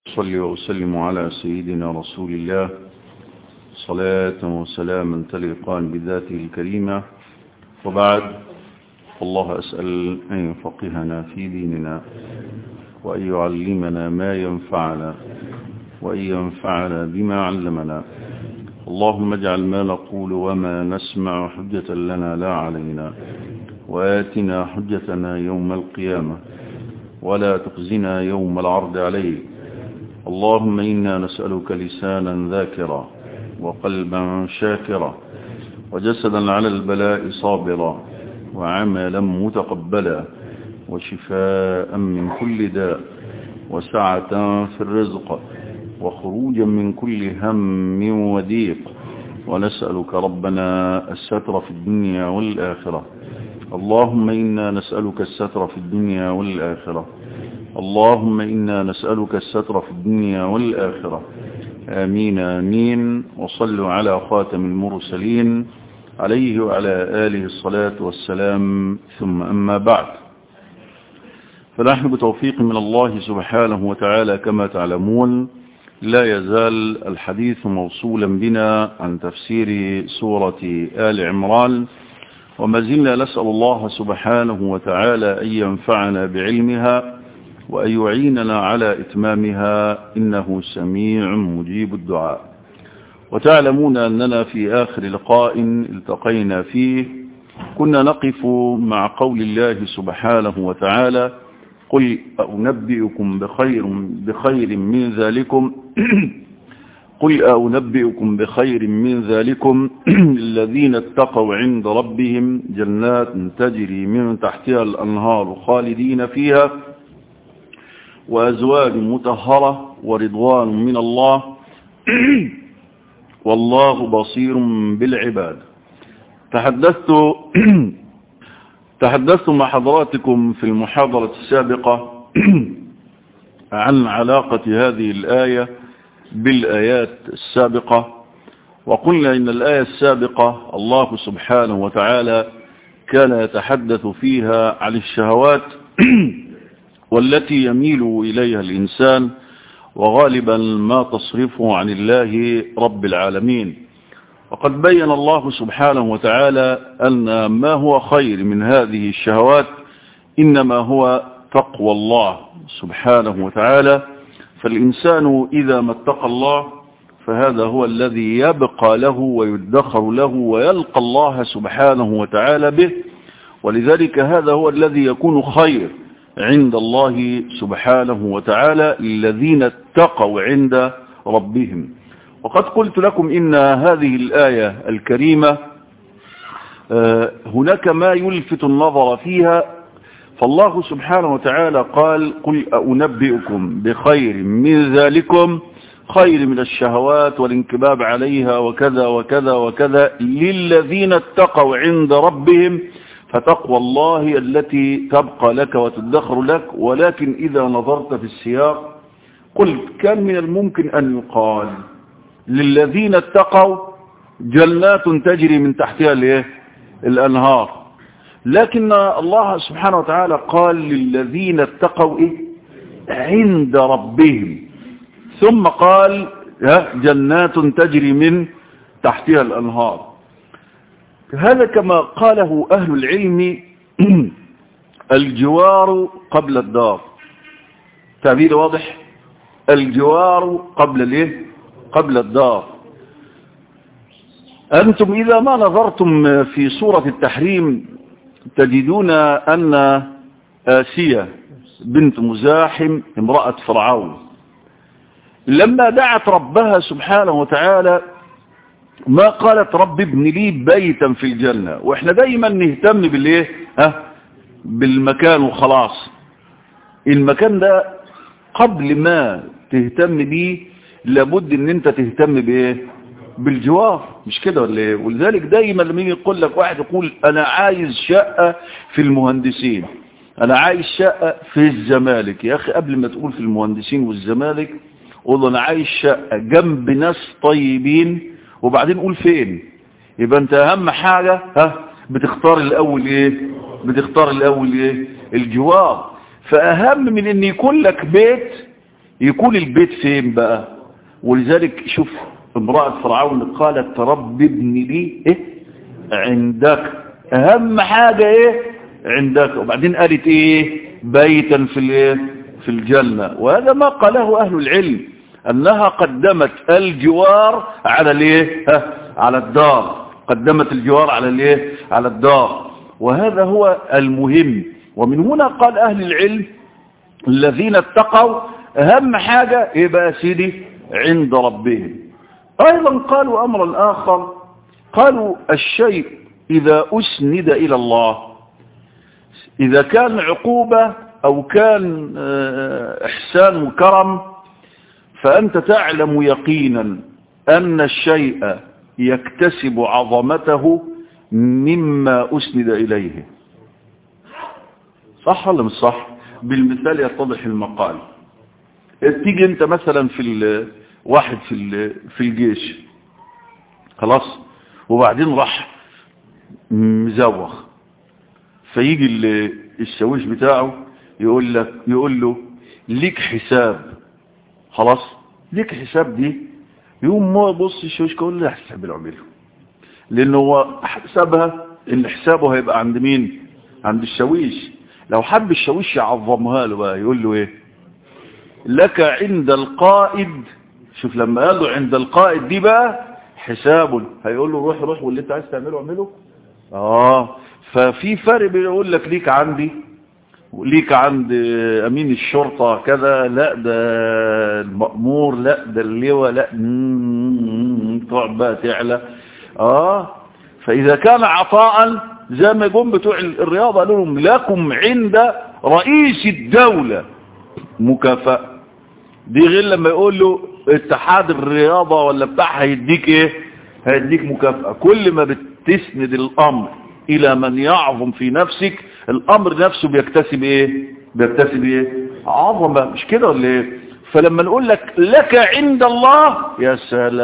صلي وسلم على سيدنا رسول الله صلاة وسلاما تليقان بذاته الكريمة وبعد الله أسأل أن يفقهنا في ديننا وأن يعلمنا ما ينفعنا وأن ينفعنا بما علمنا اللهم اجعل ما نقول وما نسمع حجة لنا لا علينا وآتنا حجتنا يوم القيامة ولا تخزنا يوم العرض عليك اللهم إنا نسألك لسانا ذاكرا وقلبا شاكرا وجسدا على البلاء صابرا وعملا متقبلا وشفاء من كل داء وسعة في الرزق وخروجا من كل هم وضيق ونسألك ربنا الستر في الدنيا والآخرة اللهم إنا نسألك الستر في الدنيا والآخرة اللهم إنا نسألك الستر في الدنيا والآخرة آمين آمين وصلوا على خاتم المرسلين عليه وعلى آله الصلاة والسلام ثم أما بعد فنحن بتوفيق من الله سبحانه وتعالى كما تعلمون لا يزال الحديث موصولا بنا عن تفسير سورة آل عمران وما زلنا نسأل الله سبحانه وتعالى أن ينفعنا بعلمها وأن يعيننا على إتمامها إنه سميع مجيب الدعاء وتعلمون أننا في آخر لقاء التقينا فيه كنا نقف مع قول الله سبحانه وتعالى قل أنبئكم بخير, بخير من ذلكم قل أنبئكم بخير من ذلكم الذين اتقوا عند ربهم جنات تجري من تحتها الأنهار خالدين فيها وأزواج مطهرة ورضوان من الله والله بصير بالعباد تحدثت تحدثت مع حضراتكم في المحاضرة السابقة عن علاقة هذه الآية بالآيات السابقة وقلنا إن الآية السابقة الله سبحانه وتعالى كان يتحدث فيها عن الشهوات والتي يميل إليها الإنسان وغالبا ما تصرفه عن الله رب العالمين وقد بين الله سبحانه وتعالى أن ما هو خير من هذه الشهوات إنما هو تقوى الله سبحانه وتعالى فالإنسان إذا ما اتقى الله فهذا هو الذي يبقى له ويدخر له ويلقى الله سبحانه وتعالى به ولذلك هذا هو الذي يكون خير عند الله سبحانه وتعالى الذين اتقوا عند ربهم وقد قلت لكم إن هذه الآية الكريمة هناك ما يلفت النظر فيها فالله سبحانه وتعالى قال قل أنبئكم بخير من ذلكم خير من الشهوات والانكباب عليها وكذا وكذا وكذا للذين اتقوا عند ربهم فتقوى الله التي تبقى لك وتدخر لك ولكن إذا نظرت في السياق قلت كان من الممكن أن يقال للذين اتقوا جنات تجري من تحتها الايه الأنهار لكن الله سبحانه وتعالى قال للذين اتقوا إيه؟ عند ربهم ثم قال جنات تجري من تحتها الأنهار هذا كما قاله أهل العلم الجوار قبل الدار تعبير واضح الجوار قبل الايه قبل الدار أنتم إذا ما نظرتم في سورة التحريم تجدون أن آسية بنت مزاحم امرأة فرعون لما دعت ربها سبحانه وتعالى ما قالت رب ابن لي بيتا في الجنة واحنا دايما نهتم بالايه ها بالمكان وخلاص المكان ده قبل ما تهتم بيه لابد ان انت تهتم بايه بالجوار مش كده ولا ايه ولذلك دايما لما يجي يقول لك واحد يقول انا عايز شقة في المهندسين انا عايز شقة في الزمالك يا اخي قبل ما تقول في المهندسين والزمالك قول انا عايز شقة جنب ناس طيبين وبعدين قول فين يبقى انت اهم حاجة ها بتختار الاول ايه بتختار الاول ايه الجوار فاهم من ان يكون لك بيت يكون البيت فين بقى ولذلك شوف امرأة فرعون قالت رب ابن لي ايه عندك اهم حاجة ايه عندك وبعدين قالت ايه بيتا في الايه في الجنة وهذا ما قاله اهل العلم انها قدمت الجوار على الايه على الدار قدمت الجوار على الايه على الدار وهذا هو المهم ومن هنا قال اهل العلم الذين اتقوا اهم حاجة ايه بقى سيدي عند ربهم ايضا قالوا امرا اخر قالوا الشيء اذا اسند الى الله اذا كان عقوبة او كان احسان وكرم فانت تعلم يقينا ان الشيء يكتسب عظمته مما اسند اليه صح ولا مش صح بالمثال يتضح المقال تيجي انت مثلا في واحد في في الجيش خلاص وبعدين راح مزوخ فيجي الشاويش بتاعه يقول لك يقول له ليك حساب خلاص ليك حساب دي يقوم ما يبص الشاويش يقول له حساب اللي عمله لانه هو حسابها ان حسابه هيبقى عند مين عند الشاويش لو حب الشاويش يعظمها له بقى يقول له ايه لك عند القائد شوف لما قال له عند القائد دي بقى حسابه هيقول له روح روح واللي انت عايز تعمله اعمله اه ففي فرق بين يقول لك ليك عندي ليك عند امين الشرطة كذا لا ده المأمور لا ده اللواء لا تقعد بقى تعلى اه فاذا كان عطاء زي ما جم بتوع الرياضة قالوا لهم لكم عند رئيس الدولة مكافأة دي غير لما يقول له اتحاد الرياضة ولا بتاع هيديك ايه هيديك مكافأة كل ما بتسند الامر الى من يعظم في نفسك الامر نفسه بيكتسب ايه بيكتسب ايه عظمة مش كده ولا ايه فلما نقول لك لك عند الله يا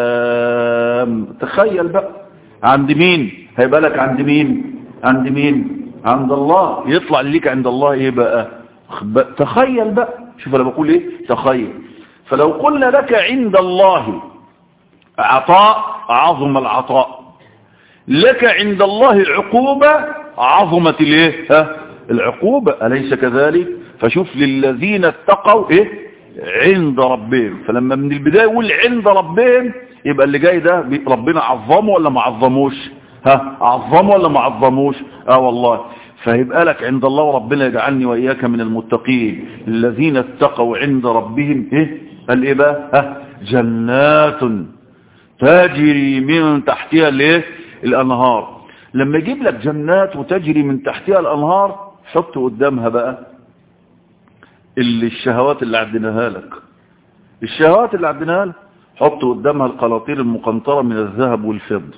سلام تخيل بقى عند مين هيبقى لك عند مين عند مين عند الله يطلع ليك عند الله ايه بقى تخيل بقى شوف انا بقول ايه تخيل فلو قلنا لك عند الله عطاء عظم العطاء لك عند الله عقوبة عظمت الايه ها العقوبة أليس كذلك فشوف للذين اتقوا ايه عند ربهم فلما من البداية يقول عند ربهم يبقى اللي جاي ده ربنا عظمه ولا ما عظموش ها عظمه ولا ما عظموش اه والله فيبقى لك عند الله وربنا يجعلني وإياك من المتقين الذين اتقوا عند ربهم ايه قال ايه بقى ها جنات تجري من تحتها الايه الانهار لما يجيب لك جنات وتجري من تحتها الانهار حط قدامها بقى اللي الشهوات اللي عدناها لك الشهوات اللي عدناها لك حط قدامها القلاطير المقنطرة من الذهب والفضة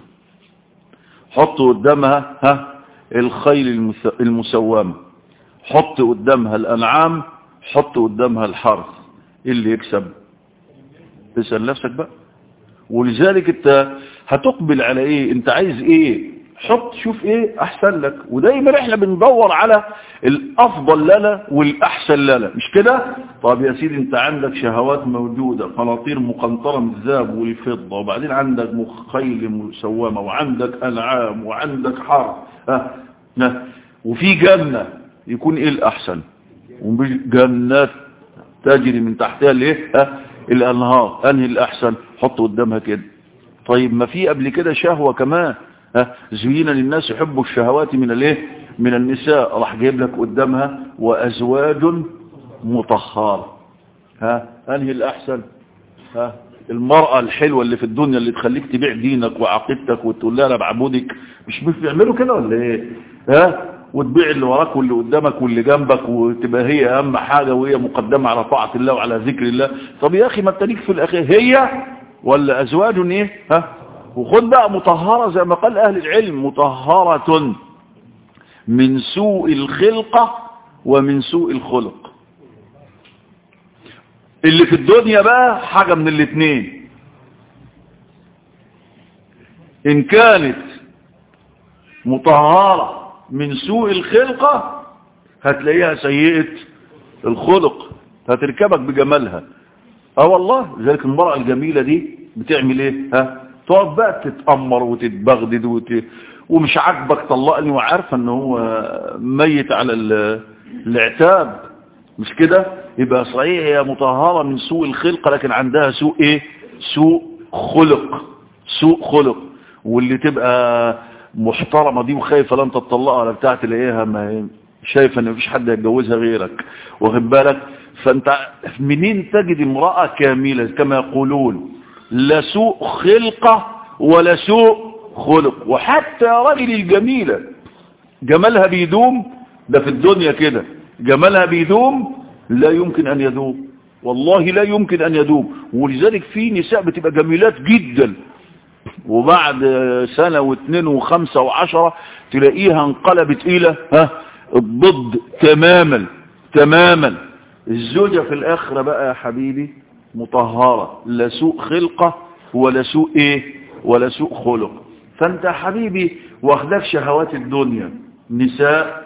حط قدامها ها الخيل المسومة حط قدامها الانعام حط قدامها الحرث اللي يكسب تسأل نفسك بقى ولذلك انت هتقبل على ايه انت عايز ايه حط شوف ايه احسن لك ودايما احنا بندور على الافضل لنا والاحسن لنا مش كده طب يا سيدي انت عندك شهوات موجودة قناطير مقنطرة من الذهب والفضة وبعدين عندك مخيل مسومة وعندك انعام وعندك حر ها ها وفي جنة يكون ايه الاحسن جنات تجري من تحتها الايه ها الانهار انهي الاحسن حط قدامها كده طيب ما في قبل كده شهوة كمان ها زين للناس يحبوا الشهوات من الايه من النساء راح جايب لك قدامها وازواج مطهرة ها انهي الاحسن ها المرأة الحلوة اللي في الدنيا اللي تخليك تبيع دينك وعقيدتك وتقول لها انا بعبدك مش بيعملوا كده ولا ايه ها وتبيع اللي وراك واللي قدامك واللي جنبك وتبقى هي اهم حاجة وهي مقدمة على طاعة الله وعلى ذكر الله طب يا اخي ما انت ليك في الاخير هي ولا ازواج ايه ها وخد بقى مطهرة زي ما قال اهل العلم مطهرة من سوء الخلقة ومن سوء الخلق اللي في الدنيا بقى حاجة من الاثنين ان كانت مطهرة من سوء الخلقة هتلاقيها سيئة الخلق هتركبك بجمالها اه والله لذلك المرأة الجميلة دي بتعمل ايه ها تقعد بقى تتأمر وتتبغدد وت... ومش عاجبك طلقني وعارفة ان هو ميت على ال... العتاب مش كده يبقى صحيح هي مطهرة من سوء الخلق لكن عندها سوء ايه سوء خلق سوء خلق واللي تبقى محترمة دي وخايفة لن تطلقها ولا بتاع تلاقيها ما شايفة ان مفيش حد يتجوزها غيرك واخد بالك فانت منين تجد امرأة كاملة كما يقولون لا سوء خلقة ولا سوء خلق وحتى راجل الجميلة جمالها بيدوم ده في الدنيا كده جمالها بيدوم لا يمكن ان يدوم والله لا يمكن ان يدوم ولذلك في نساء بتبقى جميلات جدا وبعد سنة واثنين وخمسة وعشرة تلاقيها انقلبت الى ها الضد تماما تماما الزوجة في الاخرة بقى يا حبيبي مطهرة لا سوء خلقة ولا سوء ايه ولا سوء خلق فانت يا حبيبي واخدك شهوات الدنيا نساء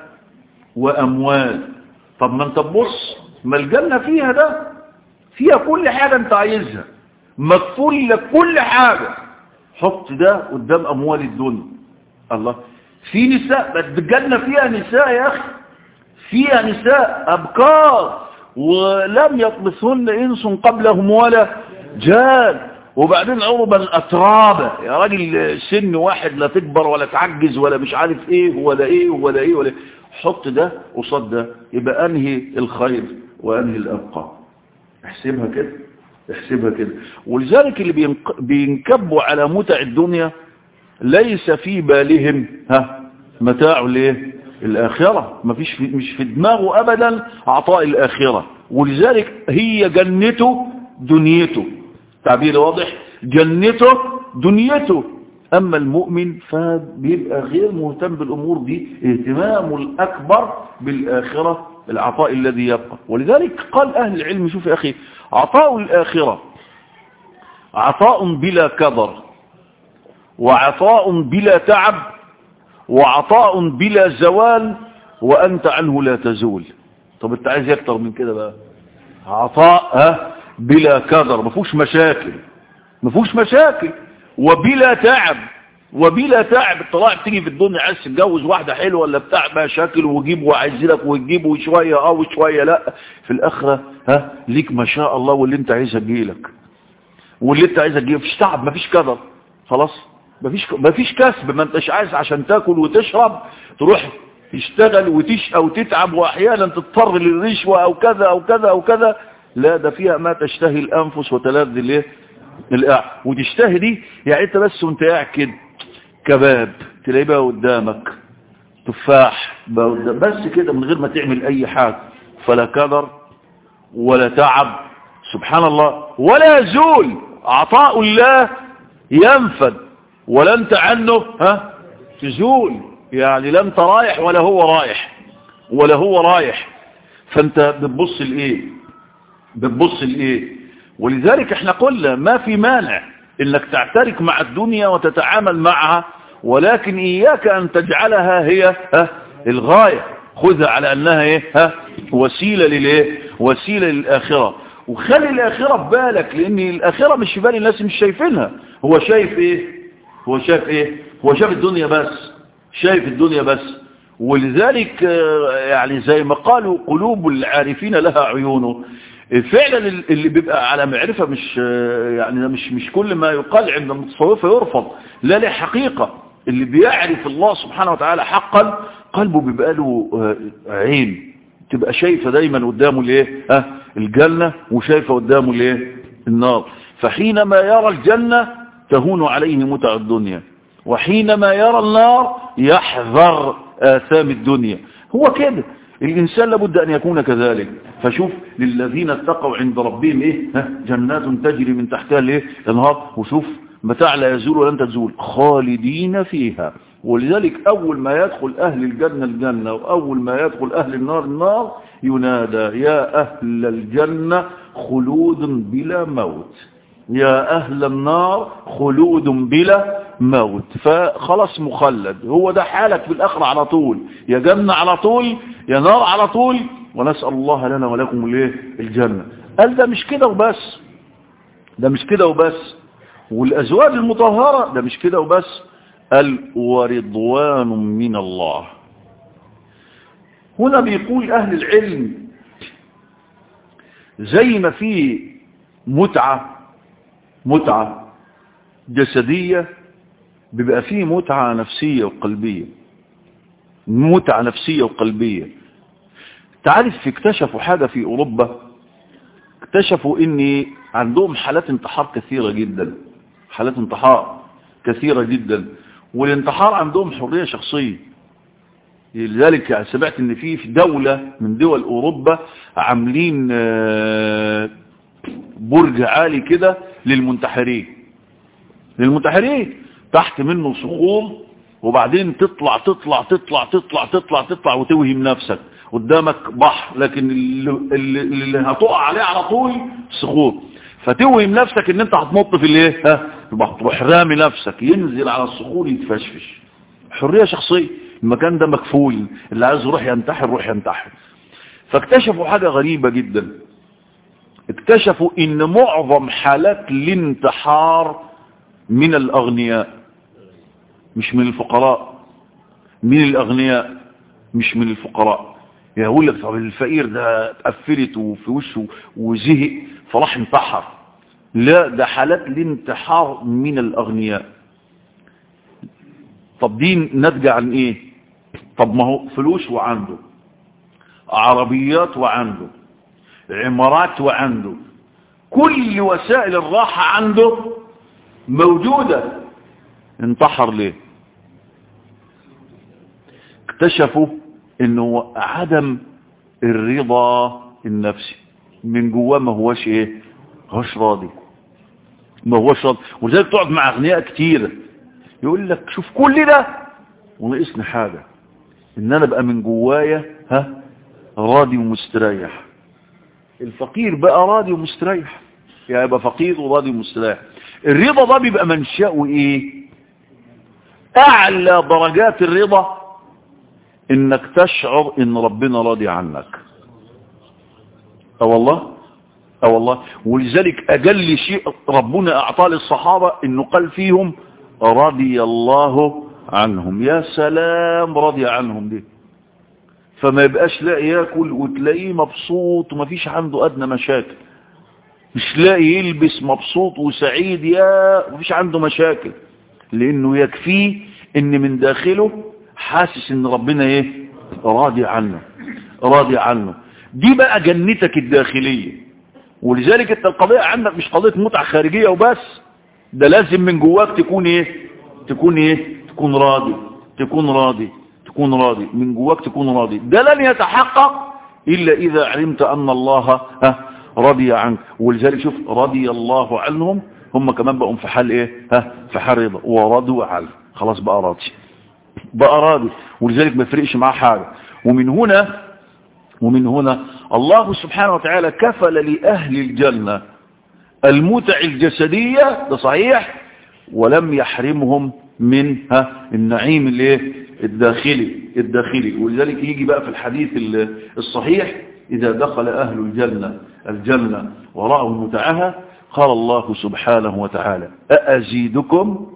واموال طب ما انت تبص ما الجنة فيها ده فيها كل حاجة انت عايزها مكفول لك كل حاجة حط ده قدام اموال الدنيا الله في نساء الجنة فيها نساء يا اخي فيها نساء ابكار ولم يطمثهن انس قبلهم ولا جان وبعدين عربا اترابا يا راجل سن واحد لا تكبر ولا تعجز ولا مش عارف ايه ولا ايه ولا ايه ولا إيه. حط ده قصاد ده يبقى انهي الخير وانهي الابقى احسبها كده احسبها كده ولذلك اللي بينق... بينكبوا على متع الدنيا ليس في بالهم ها متاع الايه الاخره مفيش في مش في دماغه ابدا عطاء الاخره ولذلك هي جنته دنيته تعبير واضح جنته دنيته أما المؤمن فبيبقى غير مهتم بالأمور دي اهتمامه الأكبر بالآخرة العطاء الذي يبقى ولذلك قال أهل العلم شوف يا أخي عطاء الآخرة عطاء بلا كدر وعطاء بلا تعب وعطاء بلا زوال وأنت عنه لا تزول طب انت عايز يكتر من كده بقى عطاء ها بلا كدر ما فيهوش مشاكل ما فيهوش مشاكل وبلا تعب وبلا تعب الطلاع بتيجي في الدنيا عايز تتجوز واحده حلوه ولا بتاع مشاكل وجيب وعايز لك وتجيب وشويه اه وشويه لا في الاخره ها ليك ما شاء الله واللي انت عايزها تجيلك واللي انت عايزها تجيلك مفيش تعب مفيش كدر خلاص مفيش مفيش كسب ما انتش عايز عشان تاكل وتشرب تروح تشتغل وتشقى وتتعب واحيانا تضطر للرشوه او كذا او كذا او كذا لا ده فيها ما تشتهي الانفس وتلذ الايه القاع وتشتهي دي يعني انت بس وانت قاعد كده كباب تلاقيه بقى قدامك تفاح بقى قدام بس كده من غير ما تعمل اي حاجه فلا كدر ولا تعب سبحان الله ولا زول عطاء الله ينفد ولا انت عنه ها تزول يعني لا انت رايح ولا هو رايح ولا هو رايح فانت بتبص لايه بتبص لايه ولذلك احنا قلنا ما في مانع انك تعترك مع الدنيا وتتعامل معها ولكن اياك ان تجعلها هي ها الغاية خذها على انها ايه ها وسيلة للايه وسيلة للاخرة وخلي الاخرة في بالك لان الاخرة مش في بال الناس مش شايفينها هو شايف ايه هو شايف ايه هو شايف الدنيا بس شايف الدنيا بس ولذلك يعني زي ما قالوا قلوب العارفين لها عيونه فعلا اللي بيبقى على معرفة مش يعني مش مش كل ما يقال عند المتصوفة يرفض لا له حقيقة اللي بيعرف الله سبحانه وتعالى حقا قلبه بيبقى له عين تبقى شايفة دايما قدامه الايه ها الجنة وشايفة قدامه الايه النار فحينما يرى الجنة تهون عليه متع الدنيا وحينما يرى النار يحذر آثام الدنيا هو كده الإنسان لابد أن يكون كذلك فشوف للذين اتقوا عند ربهم إيه ها جنات تجري من تحتها الإيه النهار وشوف متاع لا يزول ولن تزول خالدين فيها ولذلك أول ما يدخل أهل الجنة الجنة وأول ما يدخل أهل النار النار ينادى يا أهل الجنة خلود بلا موت يا أهل النار خلود بلا موت فخلاص مخلد هو ده حالك في الآخرة على طول يا جنة على طول يا نار على طول ونسأل الله لنا ولكم الايه الجنة قال ده مش كده وبس ده مش كده وبس والأزواج المطهرة ده مش كده وبس قال ورضوان من الله هنا بيقول أهل العلم زي ما في متعة متعة جسدية بيبقى فيه متعة نفسية وقلبية متعة نفسية وقلبية تعرف اكتشفوا حاجة في أوروبا اكتشفوا ان عندهم حالات انتحار كثيرة جدا حالات انتحار كثيرة جدا والانتحار عندهم حرية شخصية لذلك يعني سمعت ان في في دولة من دول اوروبا عاملين برج عالي كده للمنتحرين للمنتحرين تحت منه صخور وبعدين تطلع تطلع تطلع تطلع تطلع تطلع وتوهم نفسك قدامك بحر لكن اللي, اللي هتقع عليه على طول صخور فتوهم نفسك ان انت هتنط في الايه ها تروح رامي نفسك ينزل على الصخور يتفشفش حريه شخصيه المكان ده مكفول اللي عايز يروح ينتحر روح ينتحر فاكتشفوا حاجة غريبة جدا اكتشفوا ان معظم حالات الانتحار من الاغنياء مش من الفقراء من الاغنياء مش من الفقراء يقول لك طب الفقير ده اتقفلت وفي وشه وزهق فراح انتحر لا ده حالات الانتحار من الاغنياء طب دي ناتجه عن ايه طب ما هو فلوس وعنده عربيات وعنده عمارات وعنده كل وسائل الراحة عنده موجودة انتحر ليه اكتشفوا انه عدم الرضا النفسي من جواه ما هوش ايه هوش راضي ما هوش راضي ولذلك تقعد مع اغنياء كتير يقول لك شوف كل ده وناقصني حاجة ان انا بقى من جوايا ها راضي ومستريح الفقير بقى راضي ومستريح يعني يبقى فقير وراضي ومستريح الرضا ده بيبقى منشأه ايه اعلى درجات الرضا انك تشعر ان ربنا راضي عنك اه والله اه والله ولذلك اجل شيء ربنا اعطاه للصحابة انه قال فيهم رضي الله عنهم يا سلام رضي عنهم دي فما يبقاش لاقي ياكل وتلاقيه مبسوط وما فيش عنده ادنى مشاكل مش لاقي يلبس مبسوط وسعيد يا مفيش عنده مشاكل لانه يكفيه ان من داخله حاسس ان ربنا ايه راضي عنه راضي عنه دي بقى جنتك الداخلية ولذلك انت القضية عندك مش قضية متعة خارجية وبس ده لازم من جواك تكون ايه تكون ايه تكون راضي تكون راضي تكون راضي من جواك تكون راضي ده لن يتحقق إلا إذا علمت أن الله ها رضي عنك ولذلك شوف رضي الله عنهم هم كمان بقوا في حال ايه ها في حال رضا ورضوا عنه خلاص بقى راضي بقى راضي ولذلك ما يفرقش معاه حاجة ومن هنا ومن هنا الله سبحانه وتعالى كفل لأهل الجنة المتع الجسدية ده صحيح ولم يحرمهم من ها النعيم الايه الداخلي الداخلي ولذلك يجي بقى في الحديث الصحيح إذا دخل أهل الجنة الجنة ورأوا متعها قال الله سبحانه وتعالى أأزيدكم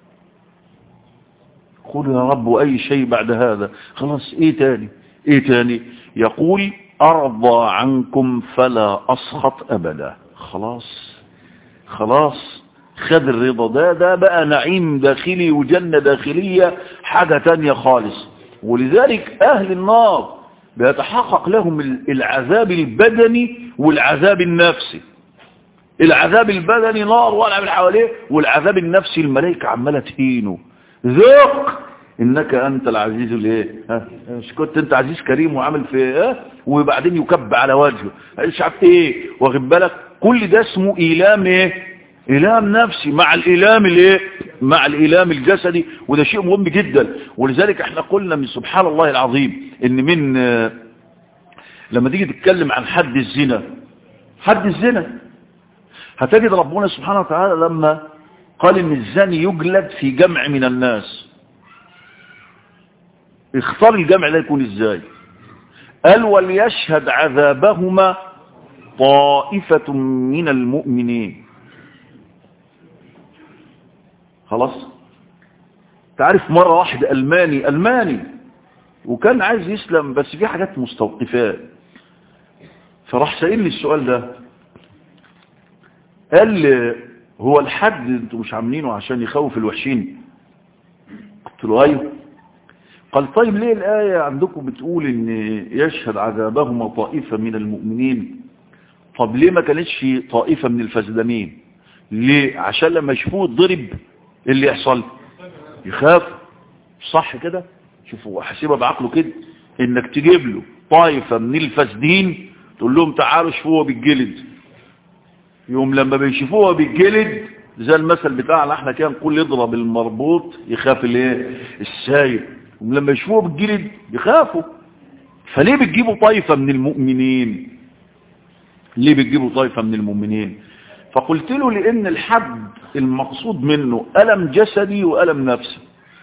قل يا رب أي شيء بعد هذا خلاص إيه تاني إيه تاني يقول أرضى عنكم فلا أسخط أبدا خلاص خلاص خد الرضا ده ده بقى نعيم داخلي وجنة داخلية حاجة تانية خالص ولذلك أهل النار بيتحقق لهم العذاب البدني والعذاب النفسي العذاب البدني نار ولا من حواليه والعذاب النفسي الملائكة عمالة تهينه ذوق انك انت العزيز الايه ها مش كنت انت عزيز كريم وعامل في ايه وبعدين يكب على وجهه مش عارف ايه واخد بالك كل ده اسمه ايلام ايه ايلام نفسي مع الايلام الايه مع الايلام الجسدي وده شيء مهم جدا ولذلك احنا قلنا من سبحان الله العظيم ان من لما تيجي تتكلم عن حد الزنا حد الزنا هتجد ربنا سبحانه وتعالى لما قال ان الزاني يجلد في جمع من الناس اختار الجمع ده يكون ازاي قال وليشهد عذابهما طائفة من المؤمنين خلاص تعرف مرة واحد ألماني ألماني وكان عايز يسلم بس في حاجات مستوقفات فراح سألني السؤال ده قال لي هو الحد انتوا مش عاملينه عشان يخوف الوحشين قلت له ايوه قال طيب ليه الآية عندكم بتقول ان يشهد عذابهما طائفة من المؤمنين طب ليه ما كانتش طائفة من الفاسدين ليه عشان لما يشوفوه ضرب اللي يحصل يخاف صح كده شوفوا حسيبها بعقله كده انك تجيب له طائفة من الفاسدين تقول لهم تعالوا شوفوه بالجلد يوم لما بيشوفوها بالجلد زي المثل بتاعنا احنا كده نقول يضرب المربوط يخاف الايه السايب ولما يشوفوه بالجلد يخافوا فليه بتجيبوا طائفة من المؤمنين ليه بتجيبوا طائفة من المؤمنين فقلت له لان الحد المقصود منه ألم جسدي وألم نفسي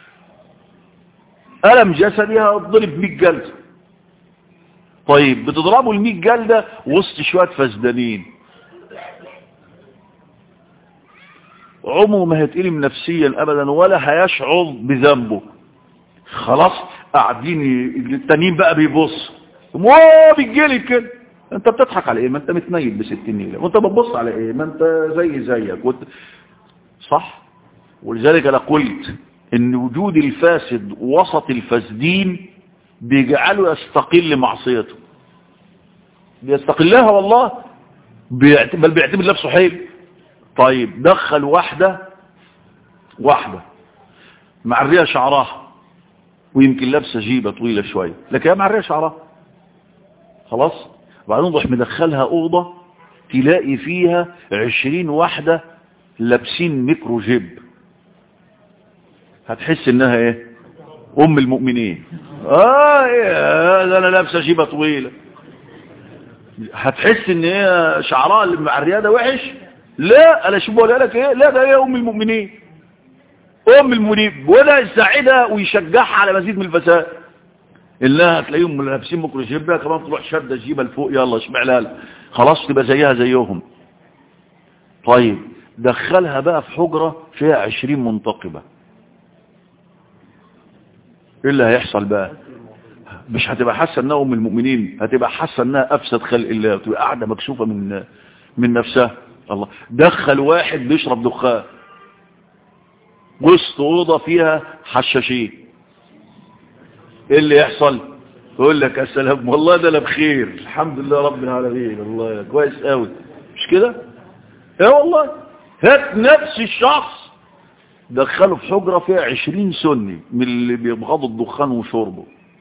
ألم جسدي هتضرب 100 جلدة طيب بتضربوا ال 100 جلدة وسط شوية فسدانين عمره ما هيتقلم نفسيا ابدا ولا هيشعر بذنبه خلاص قاعدين التانيين بقى بيبص واو بيجيلي كده انت بتضحك على ايه ما انت متنيل بستين نيله وانت بتبص على ايه ما انت زي زيك وانت صح ولذلك انا قلت ان وجود الفاسد وسط الفاسدين بيجعله يستقل معصيته بيستقلها والله بل بيعتبر نفسه حلو طيب دخل واحدة واحدة معرية شعرها ويمكن لابسة جيبة طويلة شوية لكن هي معرية شعرها خلاص وبعدين ضح مدخلها أوضة تلاقي فيها عشرين واحدة لابسين ميكرو جيب هتحس انها ايه ام المؤمنين اه ايه ده انا لابسه جيبه طويله هتحس ان هي شعرها اللي معريه ده وحش لا انا شوف بقول لك ايه لا ده هي ام المؤمنين ام المؤمنين ولا يساعدها ويشجعها على مزيد من الفساد الا هتلاقيهم لابسين مكر جيبها كمان تروح شاده جيبها لفوق يلا اشمع لها خلاص تبقى زيها زيهم طيب دخلها بقى في حجرة فيها عشرين منتقبة ايه اللي هيحصل بقى مش هتبقى حاسه انها ام المؤمنين هتبقى حاسه انها افسد خلق الله وتبقى قاعده مكشوفه من من نفسها الله دخل واحد بيشرب دخان وسط اوضه فيها حشاشين ايه اللي يحصل يقول لك السلام والله ده انا بخير الحمد لله رب العالمين الله كويس قوي مش كده ايه والله هات نفس الشخص دخله في حجرة فيها عشرين سني من اللي بيبغضوا الدخان وشربه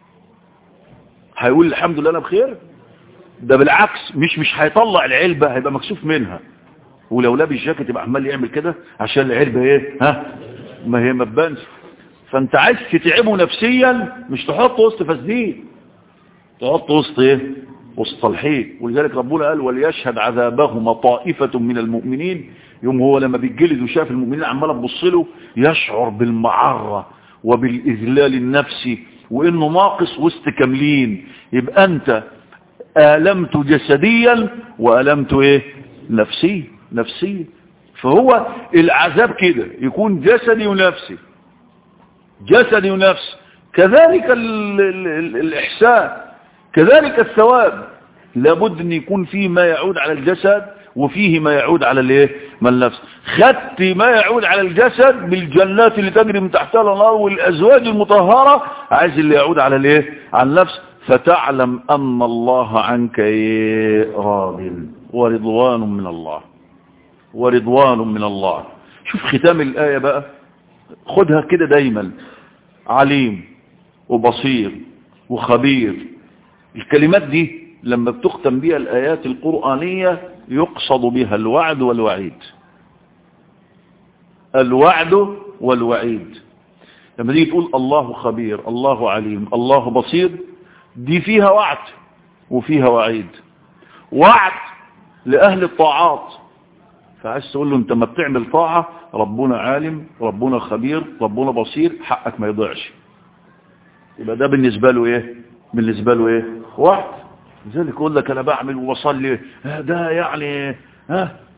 هيقول الحمد لله انا بخير ده بالعكس مش مش هيطلع العلبة هيبقى مكسوف منها ولو لابس جاكيت يبقى عمال يعمل كده عشان العلبة ايه ها ما هي ما تبانش فانت عايز تتعبه نفسيا مش تحطه وسط فاسدين تحطه وسط ايه وسط الحين ولذلك ربنا قال وليشهد عذابهما طائفة من المؤمنين يوم هو لما بيتجلد وشاف المؤمنين عماله تبص له يشعر بالمعرة وبالإذلال النفسي وإنه ناقص وسط كاملين يبقى أنت آلمت جسديا وآلمت إيه نفسي نفسي فهو العذاب كده يكون جسدي ونفسي جسدي ونفسي كذلك ال ال ال الإحسان كذلك الثواب لابد أن يكون فيه ما يعود على الجسد وفيه ما يعود على الايه ما النفس خدت ما يعود على الجسد بالجنات اللي تجري من تحتها الانهار والازواج المطهره عايز اللي يعود على الايه على النفس فتعلم ان الله عنك ايه راض ورضوان من الله ورضوان من الله شوف ختام الايه بقى خدها كده دايما عليم وبصير وخبير الكلمات دي لما بتختم بها الآيات القرآنية يقصد بها الوعد والوعيد الوعد والوعيد لما تيجي تقول الله خبير الله عليم الله بصير دي فيها وعد وفيها وعيد وعد لأهل الطاعات فعايز تقول له انت ما بتعمل طاعة ربنا عالم ربنا خبير ربنا بصير حقك ما يضيعش يبقى ده بالنسبة له ايه بالنسبة له ايه وعد لذلك يقول لك انا بعمل وبصلي ده يعني ها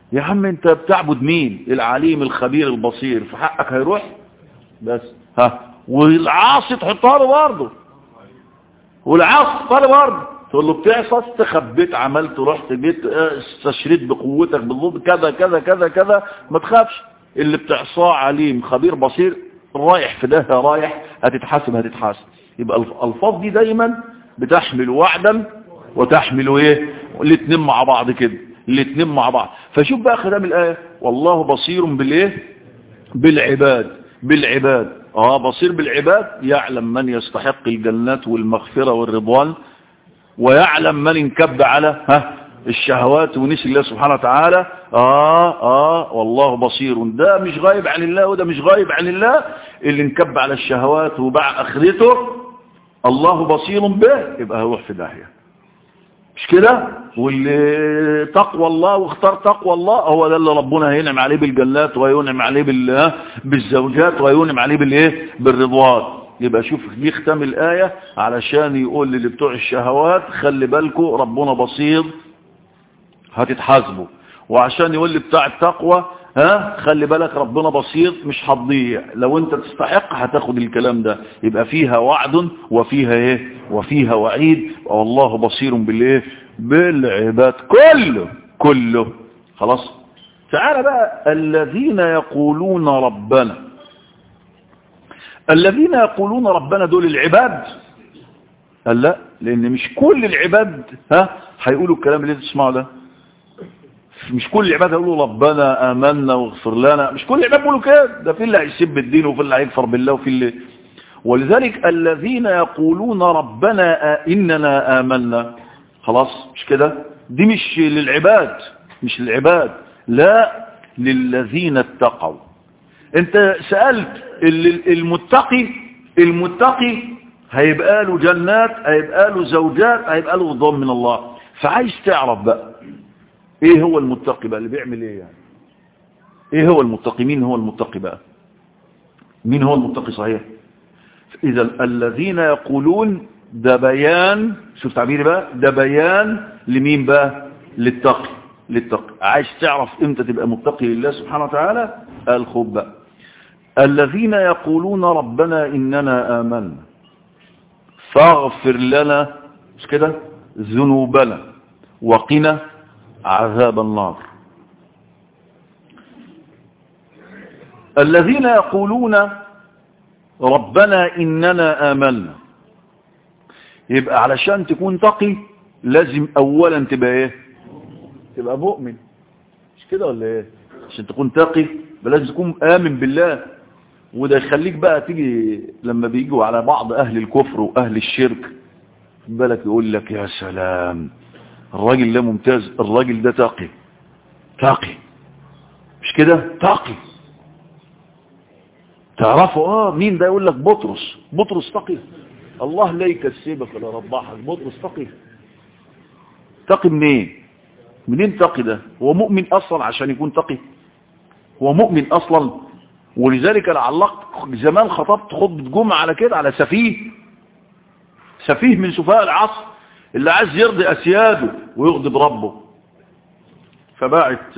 يا عم انت بتعبد مين العليم الخبير البصير في حقك هيروح بس ها والعاصي تحطها له برضه والعاصي تحطها له برضه تقول له بتعصى استخبيت عملت رحت جيت استشريت بقوتك بالضبط كذا كذا كذا كذا ما تخافش اللي بتعصاه عليم خبير بصير رايح في ده رايح هتتحاسب هتتحاسب يبقى الالفاظ دي دايما بتحمل وعدا وتحمل ايه الاثنين مع بعض كده الاثنين مع بعض فشوف بقى ختام الايه والله بصير بالايه بالعباد بالعباد اه بصير بالعباد يعلم من يستحق الجنات والمغفرة والرضوان ويعلم من انكب على ها الشهوات ونسي الله سبحانه وتعالى آه آه والله بصير ده مش غايب عن الله وده مش غايب عن الله اللي انكب على الشهوات وباع اخرته الله بصير به يبقى هيروح في داهيه مش كده واللي تقوى الله واختار تقوى الله هو ده اللي ربنا هينعم عليه بالجنات وينعم عليه بال بالزوجات وينعم عليه بالايه بالرضوان يبقى شوف دي ختام الآية علشان يقول للي بتوع الشهوات خلي بالكم ربنا بصير هتتحاسبوا وعشان يقول لي بتاع التقوى ها خلي بالك ربنا بسيط مش هتضيع لو انت تستحق هتاخد الكلام ده يبقى فيها وعد وفيها ايه وفيها وعيد والله بصير بالايه بالعباد كله كله خلاص تعالى بقى الذين يقولون ربنا الذين يقولون ربنا دول العباد قال لا لان مش كل العباد ها هيقولوا الكلام اللي تسمعه ده مش كل العباد يقولوا ربنا آمنا واغفر لنا مش كل العباد يقولوا كده ده في اللي هيسب الدين وفي اللي هيكفر بالله وفي اللي ولذلك الذين يقولون ربنا إننا آمنا خلاص مش كده دي مش للعباد مش للعباد لا للذين اتقوا انت سألت المتقي المتقي هيبقى له جنات هيبقى له زوجات هيبقى له رضوان من الله فعايز تعرف بقى ايه هو المتقي بقى اللي بيعمل ايه يعني ايه هو المتقي مين هو المتقي بقى مين هو المتقي صحيح اذا الذين يقولون ده بيان شوف تعبيري بقى ده بيان لمين بقى للتقي للتقي عايز تعرف امتى تبقى متقي لله سبحانه وتعالى قال خب بقى الذين يقولون ربنا اننا امنا فاغفر لنا مش كده ذنوبنا وقنا عذاب النار الذين يقولون ربنا إننا آمنا يبقى علشان تكون تقي لازم أولا تبقى إيه تبقى مؤمن مش كده ولا إيه عشان تكون تقي لازم تكون آمن بالله وده يخليك بقى تيجي لما بيجوا على بعض أهل الكفر وأهل الشرك بالك يقول لك يا سلام الراجل ده ممتاز الراجل ده تقي تقي مش كده تقي تعرفوا اه مين ده يقول لك بطرس بطرس تقي الله لا يكسبك ولا ربحك بطرس تقي تقي منين منين تقي ده هو مؤمن اصلا عشان يكون تقي هو مؤمن اصلا ولذلك انا علقت زمان خطبت خطبه جمعه على كده على سفيه سفيه من سفهاء العصر اللي عايز يرضي أسياده ويغضب ربه فبعت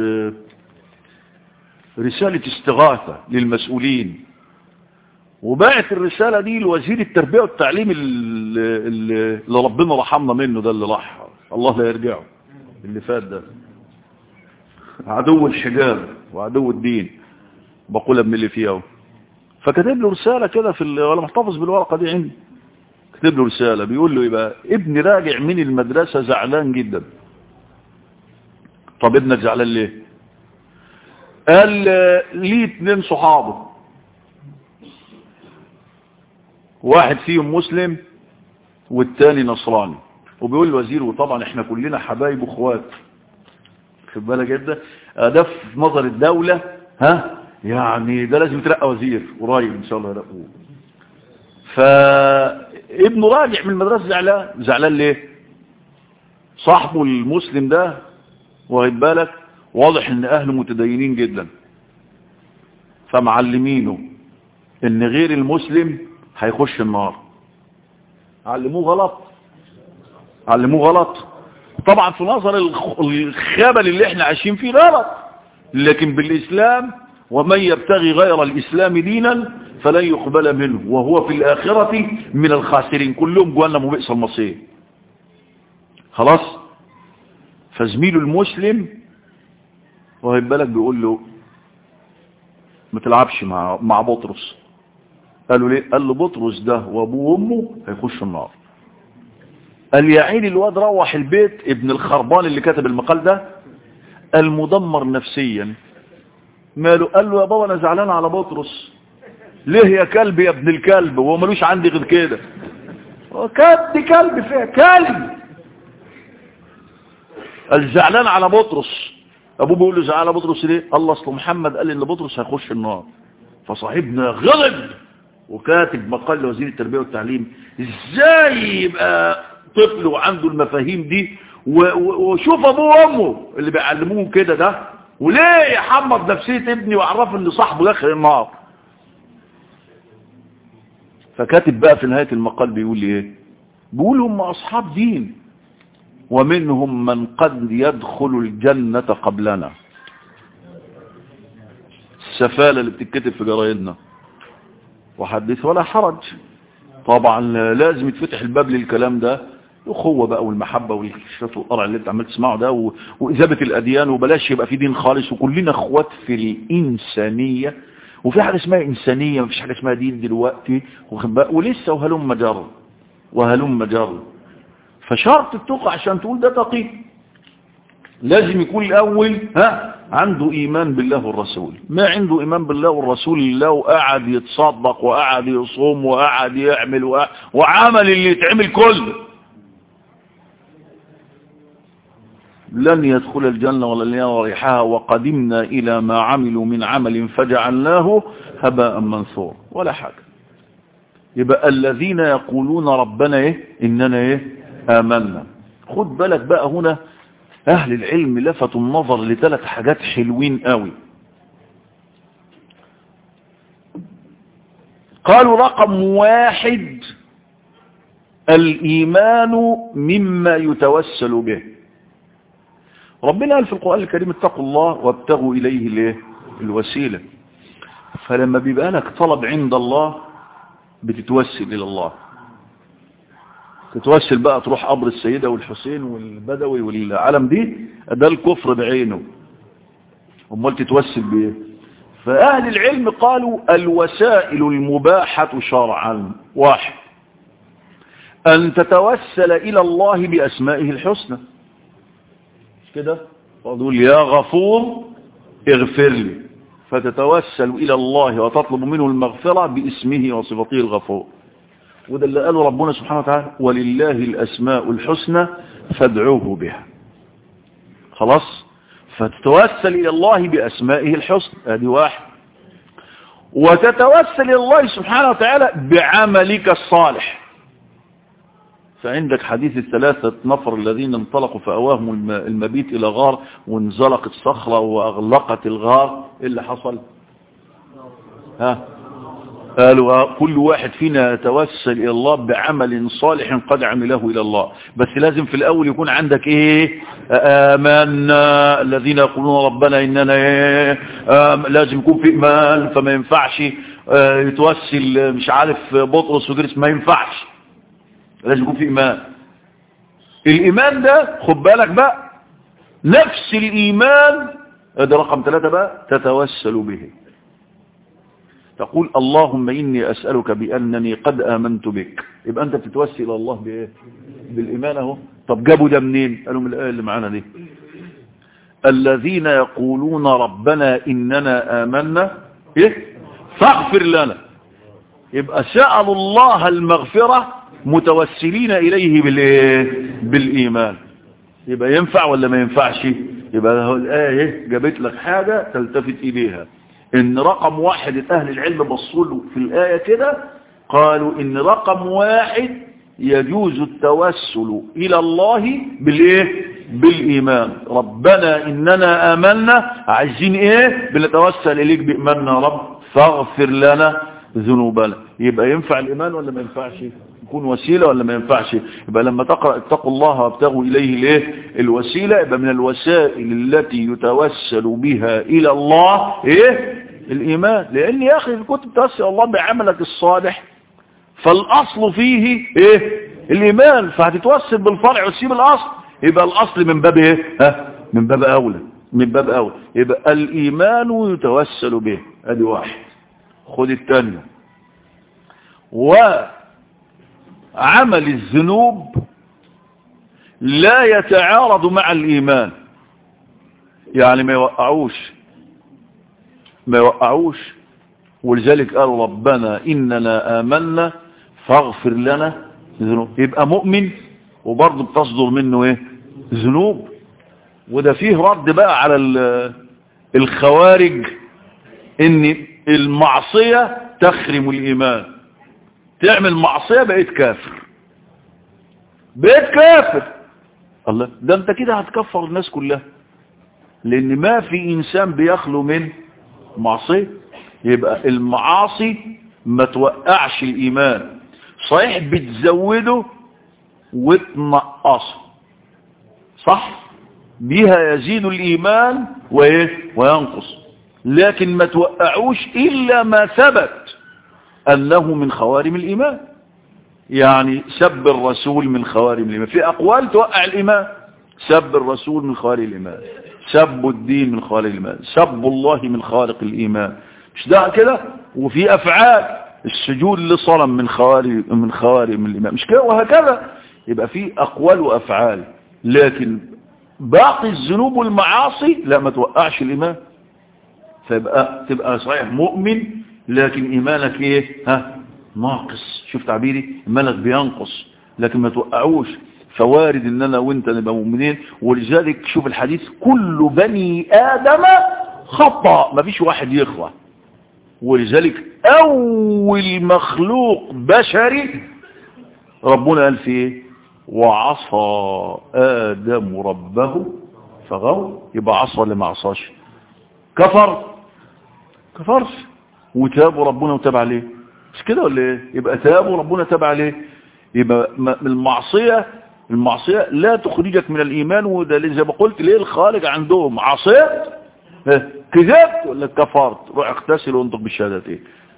رسالة استغاثة للمسؤولين وبعت الرسالة دي لوزير التربية والتعليم اللي ربنا رحمنا منه ده اللي راح الله لا يرجعه اللي فات ده عدو الحجاب وعدو الدين بقول ابن اللي فيها فكتب له رسالة كده في ولا محتفظ بالورقة دي عندي كتب له رسالة بيقول له يبقى ابني راجع من المدرسة زعلان جدا طب ابنك زعلان ليه قال لي اتنين صحابه واحد فيهم مسلم والتاني نصراني وبيقول الوزير وطبعا احنا كلنا حبايب واخوات خد بالك جدا ده في نظر الدولة ها يعني ده لازم يترقى وزير قريب ان شاء الله يرقوه فابنه راجع من المدرسة زعلان زعلان ليه صاحبه المسلم ده واخد بالك واضح ان اهله متدينين جدا فمعلمينه ان غير المسلم هيخش النار علموه غلط علموه غلط طبعا في نظر الخبل اللي احنا عايشين فيه غلط لكن بالإسلام ومن يبتغي غير الإسلام دينا فلن يقبل منه وهو في الآخرة من الخاسرين كلهم جوانا مبئس المصير خلاص فزميله المسلم وهي بالك بيقول له ما تلعبش مع مع بطرس قال له ليه قال له بطرس ده وابوه وامه هيخشوا النار قال يا عيني الواد روح البيت ابن الخربان اللي كتب المقال ده المدمر نفسيا ماله قال له يا بابا انا زعلان على بطرس ليه يا كلب يا ابن الكلب وهو ملوش عندي غير كده كلب كلب فيها كلب الزعلان على بطرس ابوه بيقول له زعلان على بطرس ليه الله اصل محمد قال ان بطرس هيخش النار فصاحبنا غضب وكاتب مقال لوزير التربيه والتعليم ازاي يبقى طفل وعنده المفاهيم دي وشوف ابوه وامه اللي بيعلموهم كده ده وليه يحمض نفسيه ابني ويعرفه ان صاحبه داخل النار فكاتب بقى في نهايه المقال بيقول لي ايه بيقول هم اصحاب دين ومنهم من قد يدخل الجنة قبلنا السفالة اللي بتتكتب في جرايدنا وحدث ولا حرج طبعا لازم يتفتح الباب للكلام ده الأخوة بقى والمحبة والشفاف والقرع اللي انت عمال تسمعه ده و... وإذابة الأديان وبلاش يبقى في دين خالص وكلنا اخوات في الإنسانية وفي حاجة اسمها إنسانية مفيش حاجة اسمها دين دلوقتي ولسه وهلم مجر وهلم مجر فشرط التقى عشان تقول ده تقي لازم يكون الأول ها عنده إيمان بالله والرسول ما عنده إيمان بالله والرسول لو قعد يتصدق وقعد يصوم وقعد يعمل وقعد وعمل اللي يتعمل كله لن يدخل الجنة ولا يرى ريحها وقدمنا إلى ما عملوا من عمل فجعلناه هباء منثور ولا حاجة يبقى الذين يقولون ربنا ايه اننا ايه آمنا خد بالك بقى هنا أهل العلم لفتوا النظر لثلاث حاجات حلوين قوي قالوا رقم واحد الإيمان مما يتوسل به ربنا قال في القرآن الكريم اتقوا الله وابتغوا إليه الايه الوسيلة فلما بيبقى لك طلب عند الله بتتوسل إلى الله تتوسل بقى تروح قبر السيدة والحسين والبدوي والعالم دي ده الكفر بعينه امال تتوسل بايه فأهل العلم قالوا الوسائل المباحة شرعا واحد أن تتوسل إلى الله بأسمائه الحسنى مش كده تقول يا غفور اغفر لي فتتوسل إلى الله وتطلب منه المغفرة باسمه وصفته الغفور وده اللي قاله ربنا سبحانه وتعالى ولله الأسماء الحسنى فادعوه بها خلاص فتتوسل إلى الله بأسمائه الحسنى هذه واحد وتتوسل إلى الله سبحانه وتعالى بعملك الصالح فعندك حديث الثلاثة نفر الذين انطلقوا فأواهم المبيت إلى غار وانزلقت صخرة وأغلقت الغار إيه اللي حصل ها قالوا كل واحد فينا يتوسل إلى الله بعمل صالح قد عمله إلى الله بس لازم في الأول يكون عندك إيه آمنا الذين يقولون ربنا إننا إيه لازم يكون في إيمان فما ينفعش يتوسل مش عارف بطرس وجرس ما ينفعش لازم يكون في إيمان الإيمان ده خد بالك بقى نفس الإيمان ده رقم ثلاثة بقى تتوسل به تقول اللهم إني أسألك بأنني قد آمنت بك يبقى أنت بتتوسل إلى الله بإيه بالإيمان اهو طب جابوا ده منين قالوا من الآية اللي معانا دي الذين يقولون ربنا إننا آمنا إيه فاغفر لنا يبقى سألوا الله المغفرة متوسلين إليه بالإيه بالإيمان يبقى ينفع ولا ما ينفعش يبقى الآية جابت لك حاجة تلتفت إليها ان رقم واحد اهل العلم بصوا له في الآية كده قالوا ان رقم واحد يجوز التوسل الى الله بالايه بالايمان ربنا اننا امنا عايزين ايه بنتوسل اليك بايماننا يا رب فاغفر لنا ذنوبنا يبقى ينفع الايمان ولا ما ينفعش يكون وسيلة ولا ما ينفعش يبقى لما تقرأ اتقوا الله وابتغوا إليه الايه الوسيلة يبقى من الوسائل التي يتوسل بها إلى الله ايه الإيمان لأن يا أخي كنت تتوسل الله بعملك الصالح فالأصل فيه ايه الإيمان فهتتوسل بالفرع وتسيب الأصل يبقى الأصل من باب ايه ها من باب أولى من باب أولى يبقى الإيمان يتوسل به ادي واحد خد الثانية وعمل الذنوب لا يتعارض مع الإيمان يعني ما يوقعوش ما يوقعوش ولذلك قال ربنا إننا آمنا فاغفر لنا ذنوب يبقى مؤمن وبرضه بتصدر منه ايه ذنوب وده فيه رد بقى على الخوارج ان المعصية تخرم الإيمان تعمل معصية بقيت كافر بقيت كافر الله ده انت كده هتكفر الناس كلها لان ما في انسان بيخلو من معصية يبقى المعاصي ما توقعش الايمان صحيح بتزوده وتنقصه صح بها يزيد الايمان وايه وينقص لكن ما توقعوش الا ما ثبت انه من خوارم الايمان يعني سب الرسول من خوارم الإيمان في أقوال توقع الإيمان سب الرسول من خوارم الإيمان سب الدين من خوارم الإيمان سب الله من خالق الإيمان مش ده كده وفي أفعال السجود لصنم من خوارم من خوارم الإيمان مش كده وهكذا يبقى في أقوال وأفعال لكن باقي الذنوب والمعاصي لا ما توقعش الإيمان فيبقى تبقى صحيح مؤمن لكن إيمانك إيه ها ناقص شوف تعبيري الملك بينقص لكن ما توقعوش فوارد ان انا وانت نبقى مؤمنين ولذلك شوف الحديث كل بني ادم خطأ ما فيش واحد يخطأ ولذلك اول مخلوق بشري ربنا قال فيه وعصى ادم ربه فغوى يبقى عصى ولا ما عصاش كفر كفرش وتاب ربنا وتاب عليه مش كده ولا ايه يبقى تاب وربنا تاب عليه يبقى المعصية المعصية لا تخرجك من الإيمان وده زي ما قلت ليه الخارج عندهم عصيت كذبت ولا كفرت روح اغتسل وانطق بالشهادتين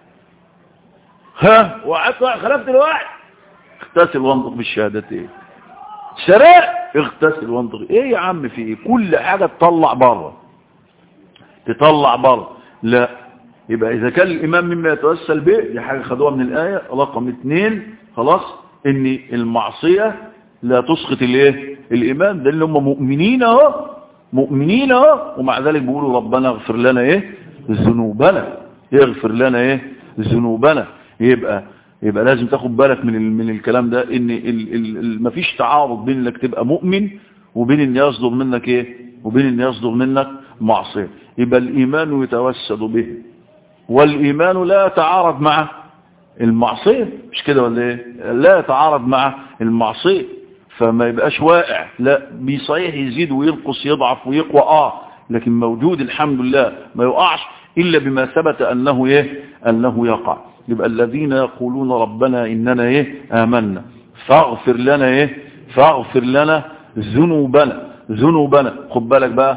ها وعدت خلفت الواحد اغتسل وانطق بالشهادتين سرقت اغتسل وانطق ايه يا عم في ايه كل حاجة تطلع بره تطلع بره لا يبقى إذا كان الإمام مما يتوسل به دي حاجة خدوها من الآية رقم اثنين خلاص إن المعصية لا تسقط الايه الإيمان ده اللي هم مؤمنين اهو مؤمنين اهو ومع ذلك بيقولوا ربنا اغفر لنا ايه ذنوبنا يغفر لنا ايه ذنوبنا يبقى يبقى لازم تاخد بالك من من الكلام ده ان ال ال مفيش تعارض بين انك تبقى مؤمن وبين ان يصدر منك ايه وبين ان يصدر منك معصيه يبقى الايمان يتوسد به والإيمان لا يتعارض مع المعصية مش كده ولا ايه لا يتعارض مع المعصية فما يبقاش واقع لا بصحيح يزيد وينقص يضعف ويقوى اه لكن موجود الحمد لله ما يقعش إلا بما ثبت أنه ايه أنه يقع يبقى الذين يقولون ربنا إننا ايه آمنا فاغفر لنا ايه فاغفر لنا ذنوبنا ذنوبنا خد بالك بقى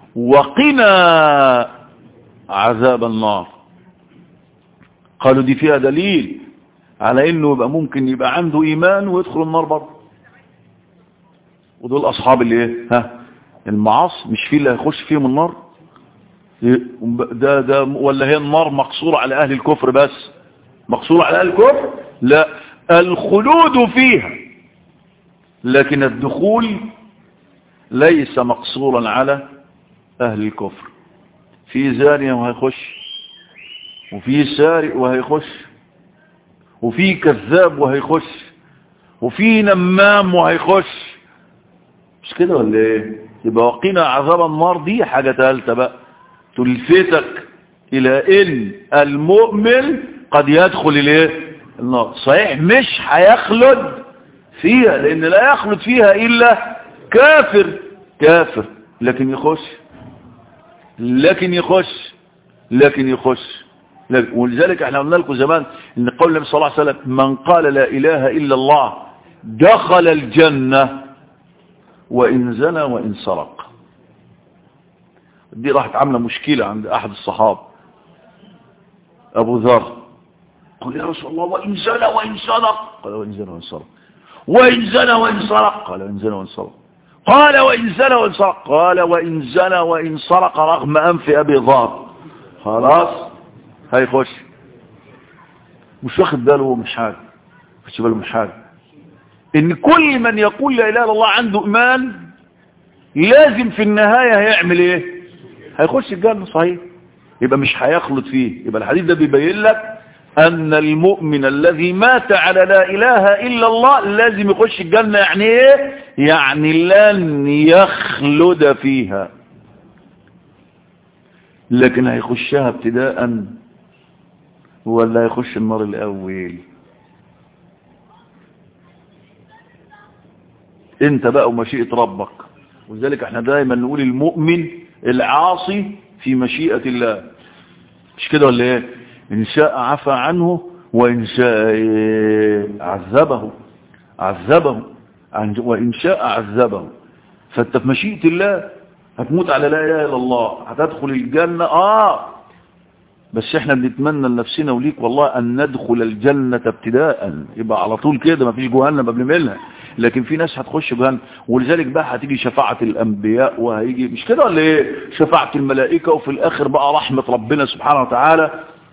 وقنا عذاب النار قالوا دي فيها دليل على انه يبقى ممكن يبقى عنده ايمان ويدخل النار برضه ودول اصحاب اللي ايه ها المعاصي مش في اللي هيخش فيهم النار ده ده ولا هي النار مقصورة على اهل الكفر بس مقصورة على اهل الكفر لا الخلود فيها لكن الدخول ليس مقصورا على اهل الكفر في زانية وهيخش وفي سارق وهيخش وفي كذاب وهيخش وفي نمام وهيخش مش كده ولا ايه يبقى وقينا عذاب النار دي حاجة ثالثه بقى تلفتك الى ان المؤمن قد يدخل الايه النار صحيح مش هيخلد فيها لان لا يخلد فيها الا كافر كافر لكن يخش لكن يخش لكن يخش ولذلك احنا قلنا لكم زمان ان قول النبي صلى الله عليه وسلم من قال لا اله الا الله دخل الجنة وان زنى وان سرق دي راحت عامله مشكلة عند احد الصحابة ابو ذر قال يا رسول الله وان زنى وان سرق قال وان زنى وان سرق وان زنى وان سرق قال وان زنى وان سرق قال وإن زنى وإن سرق قال وإن زنى وإن سرق رغم أنف أبي ضار خلاص هيخش مش واخد باله مش حاجة مش باله مش حاجة إن كل من يقول لا إله إلا الله عنده إيمان لازم في النهاية هيعمل إيه هيخش الجنة صحيح يبقى مش هيخلط فيه يبقى الحديث ده بيبين لك أن المؤمن الذي مات على لا إله إلا الله لازم يخش الجنة يعني إيه يعني لن يخلد فيها لكن هيخشها ابتداء ولا هيخش النار الأول انت بقى ومشيئة ربك ولذلك احنا دايما نقول المؤمن العاصي في مشيئة الله مش كده ولا ايه إن شاء عفى عنه وإن شاء عذبه عذبه وإن شاء عذبه فأنت في مشيئة الله هتموت على لا إله إلا الله هتدخل الجنة آه بس احنا بنتمنى لنفسنا وليك والله أن ندخل الجنة ابتداء يبقى على طول كده ما فيش جهنم قبل منها لكن في ناس هتخش جهنم ولذلك بقى هتيجي شفاعة الأنبياء وهيجي مش كده ولا ايه شفاعة الملائكة وفي الآخر بقى رحمة ربنا سبحانه وتعالى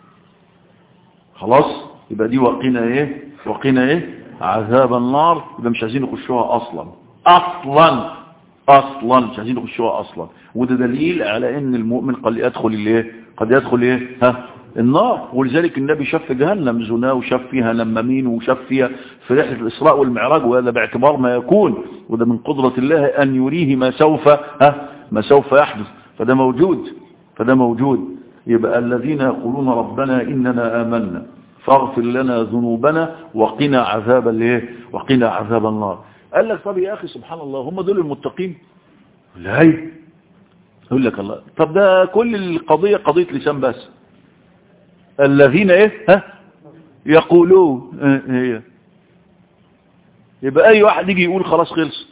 خلاص يبقى دي وقينا ايه وقينا ايه عذاب النار يبقى مش عايزين يخشوها اصلا اصلا اصلا مش عايزين يخشوها اصلا وده دليل على ان المؤمن قد يدخل الايه قد يدخل ايه ها النار ولذلك النبي شاف جهنم زنا وشاف فيها نمامين وشاف فيها في رحله الاسراء والمعراج وهذا باعتبار ما يكون وده من قدره الله ان يريه ما سوف ها ما سوف يحدث فده موجود فده موجود يبقى الذين يقولون ربنا إننا آمنا فاغفر لنا ذنوبنا وقنا عذاب الايه وقنا عذاب النار قال لك طب يا أخي سبحان الله هم دول المتقين لا يقول لك الله طب ده كل القضية قضية لسان بس الذين ايه ها يقولون هي يبقى اي واحد يجي يقول خلاص خلصت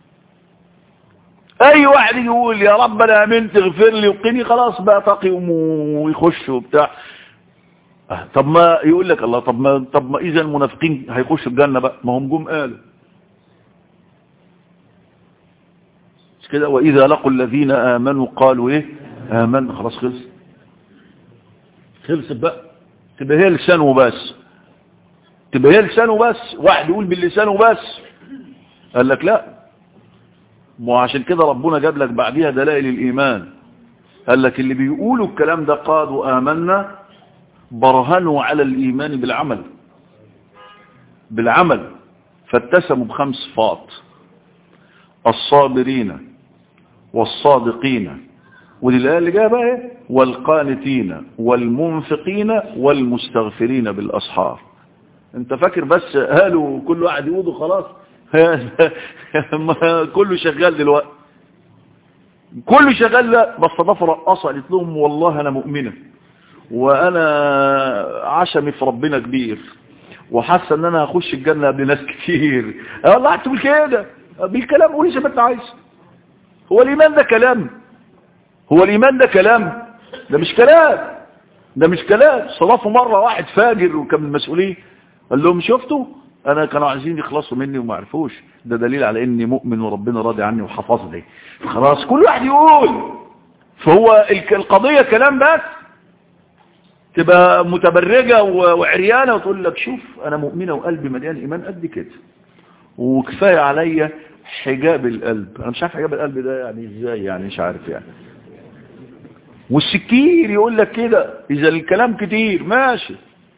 اي واحد يجي يقول يا رب انا امنت اغفر لي وقني خلاص بقى تقي ويخش وبتاع طب ما يقول لك الله طب ما طب ما اذا المنافقين هيخشوا الجنه بقى ما هم جم قالوا مش كده واذا لقوا الذين امنوا قالوا ايه امن خلاص خلص خلصت بقى تبقى هي لسانه بس تبقى هي لسانه بس واحد يقول باللسان بس قال لك لا وعشان كده ربنا جاب لك بعديها دلائل الإيمان قال لك اللي بيقولوا الكلام ده قالوا آمنا برهنوا على الإيمان بالعمل بالعمل فاتسموا بخمس صفات الصابرين والصادقين ولله اللي جاء بقى والقانتين والمنفقين والمستغفرين بالأسحار انت فاكر بس قالوا كل واحد يقوله خلاص كله شغال دلوقتي كله شغال لا بس ضاف رقصة قالت لهم والله انا مؤمنة وانا عشمي في ربنا كبير وحاسه ان انا هخش الجنة قبل ناس كتير والله هتقول كده بالكلام قولي زي ما انت عايز هو الايمان ده كلام هو الايمان ده كلام ده مش كلام ده مش كلام صرفوا مرة واحد فاجر وكان من المسؤولين قال لهم شفتوا انا كانوا عايزين يخلصوا مني وما عرفوش ده دليل على اني مؤمن وربنا راضي عني وحفظني خلاص كل واحد يقول فهو القضية كلام بس تبقى متبرجة وعريانة وتقول لك شوف انا مؤمنة وقلبي مليان ايمان قد كده وكفاية عليا حجاب القلب انا مش عارف حجاب القلب ده يعني ازاي يعني مش عارف يعني والسكير يقول لك كده اذا الكلام كتير ماشي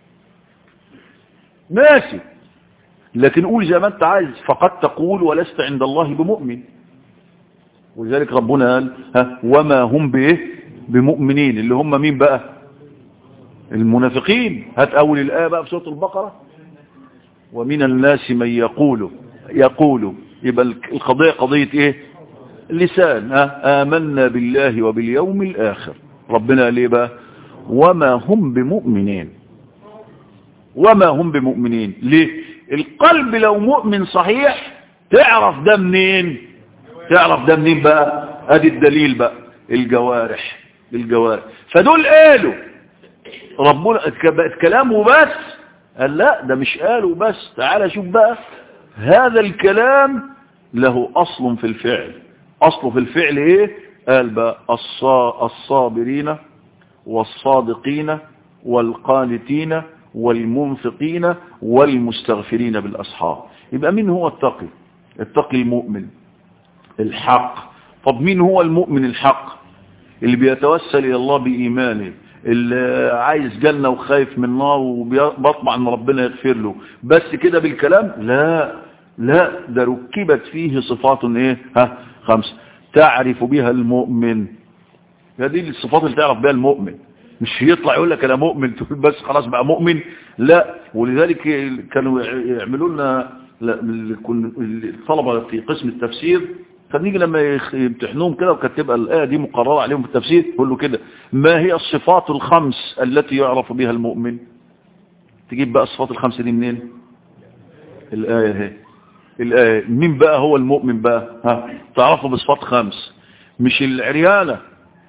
ماشي لكن قول زي ما انت عايز فقد تقول ولست عند الله بمؤمن ولذلك ربنا قال ها وما هم بايه بمؤمنين اللي هم مين بقى المنافقين هات اول الايه بقى في سوره البقره ومن الناس من يقول يقول يبقى القضيه قضيه ايه اللسان ها آمنا بالله وباليوم الآخر ربنا قال ايه بقى وما هم بمؤمنين وما هم بمؤمنين ليه القلب لو مؤمن صحيح تعرف ده منين تعرف ده منين بقى ادي الدليل بقى الجوارح الجوارح فدول قالوا ربنا بقت كلامه بس قال لا ده مش قالوا بس تعالى شوف بقى هذا الكلام له اصل في الفعل اصله في الفعل ايه قال بقى الصابرين والصادقين والقانتين والمنفقين والمستغفرين بالأصحاب يبقى مين هو التقي التقي المؤمن الحق طب مين هو المؤمن الحق اللي بيتوسل إلى الله بإيمانه اللي عايز جنة وخايف من نار وبطمع ان ربنا يغفر له بس كده بالكلام لا لا ده ركبت فيه صفات ايه ها خمسة تعرف بها المؤمن هذه الصفات اللي تعرف بها المؤمن مش يطلع يقول لك انا مؤمن تقول بس خلاص بقى مؤمن لا ولذلك كانوا يعملوا لنا الطلبة في قسم التفسير فنيجي لما يمتحنوهم كده وكانت تبقى الآية دي مقررة عليهم في التفسير يقول له كده ما هي الصفات الخمس التي يعرف بها المؤمن تجيب بقى الصفات الخمسة دي منين الآية هي الآية مين بقى هو المؤمن بقى ها تعرفه بصفات خمس مش العريانة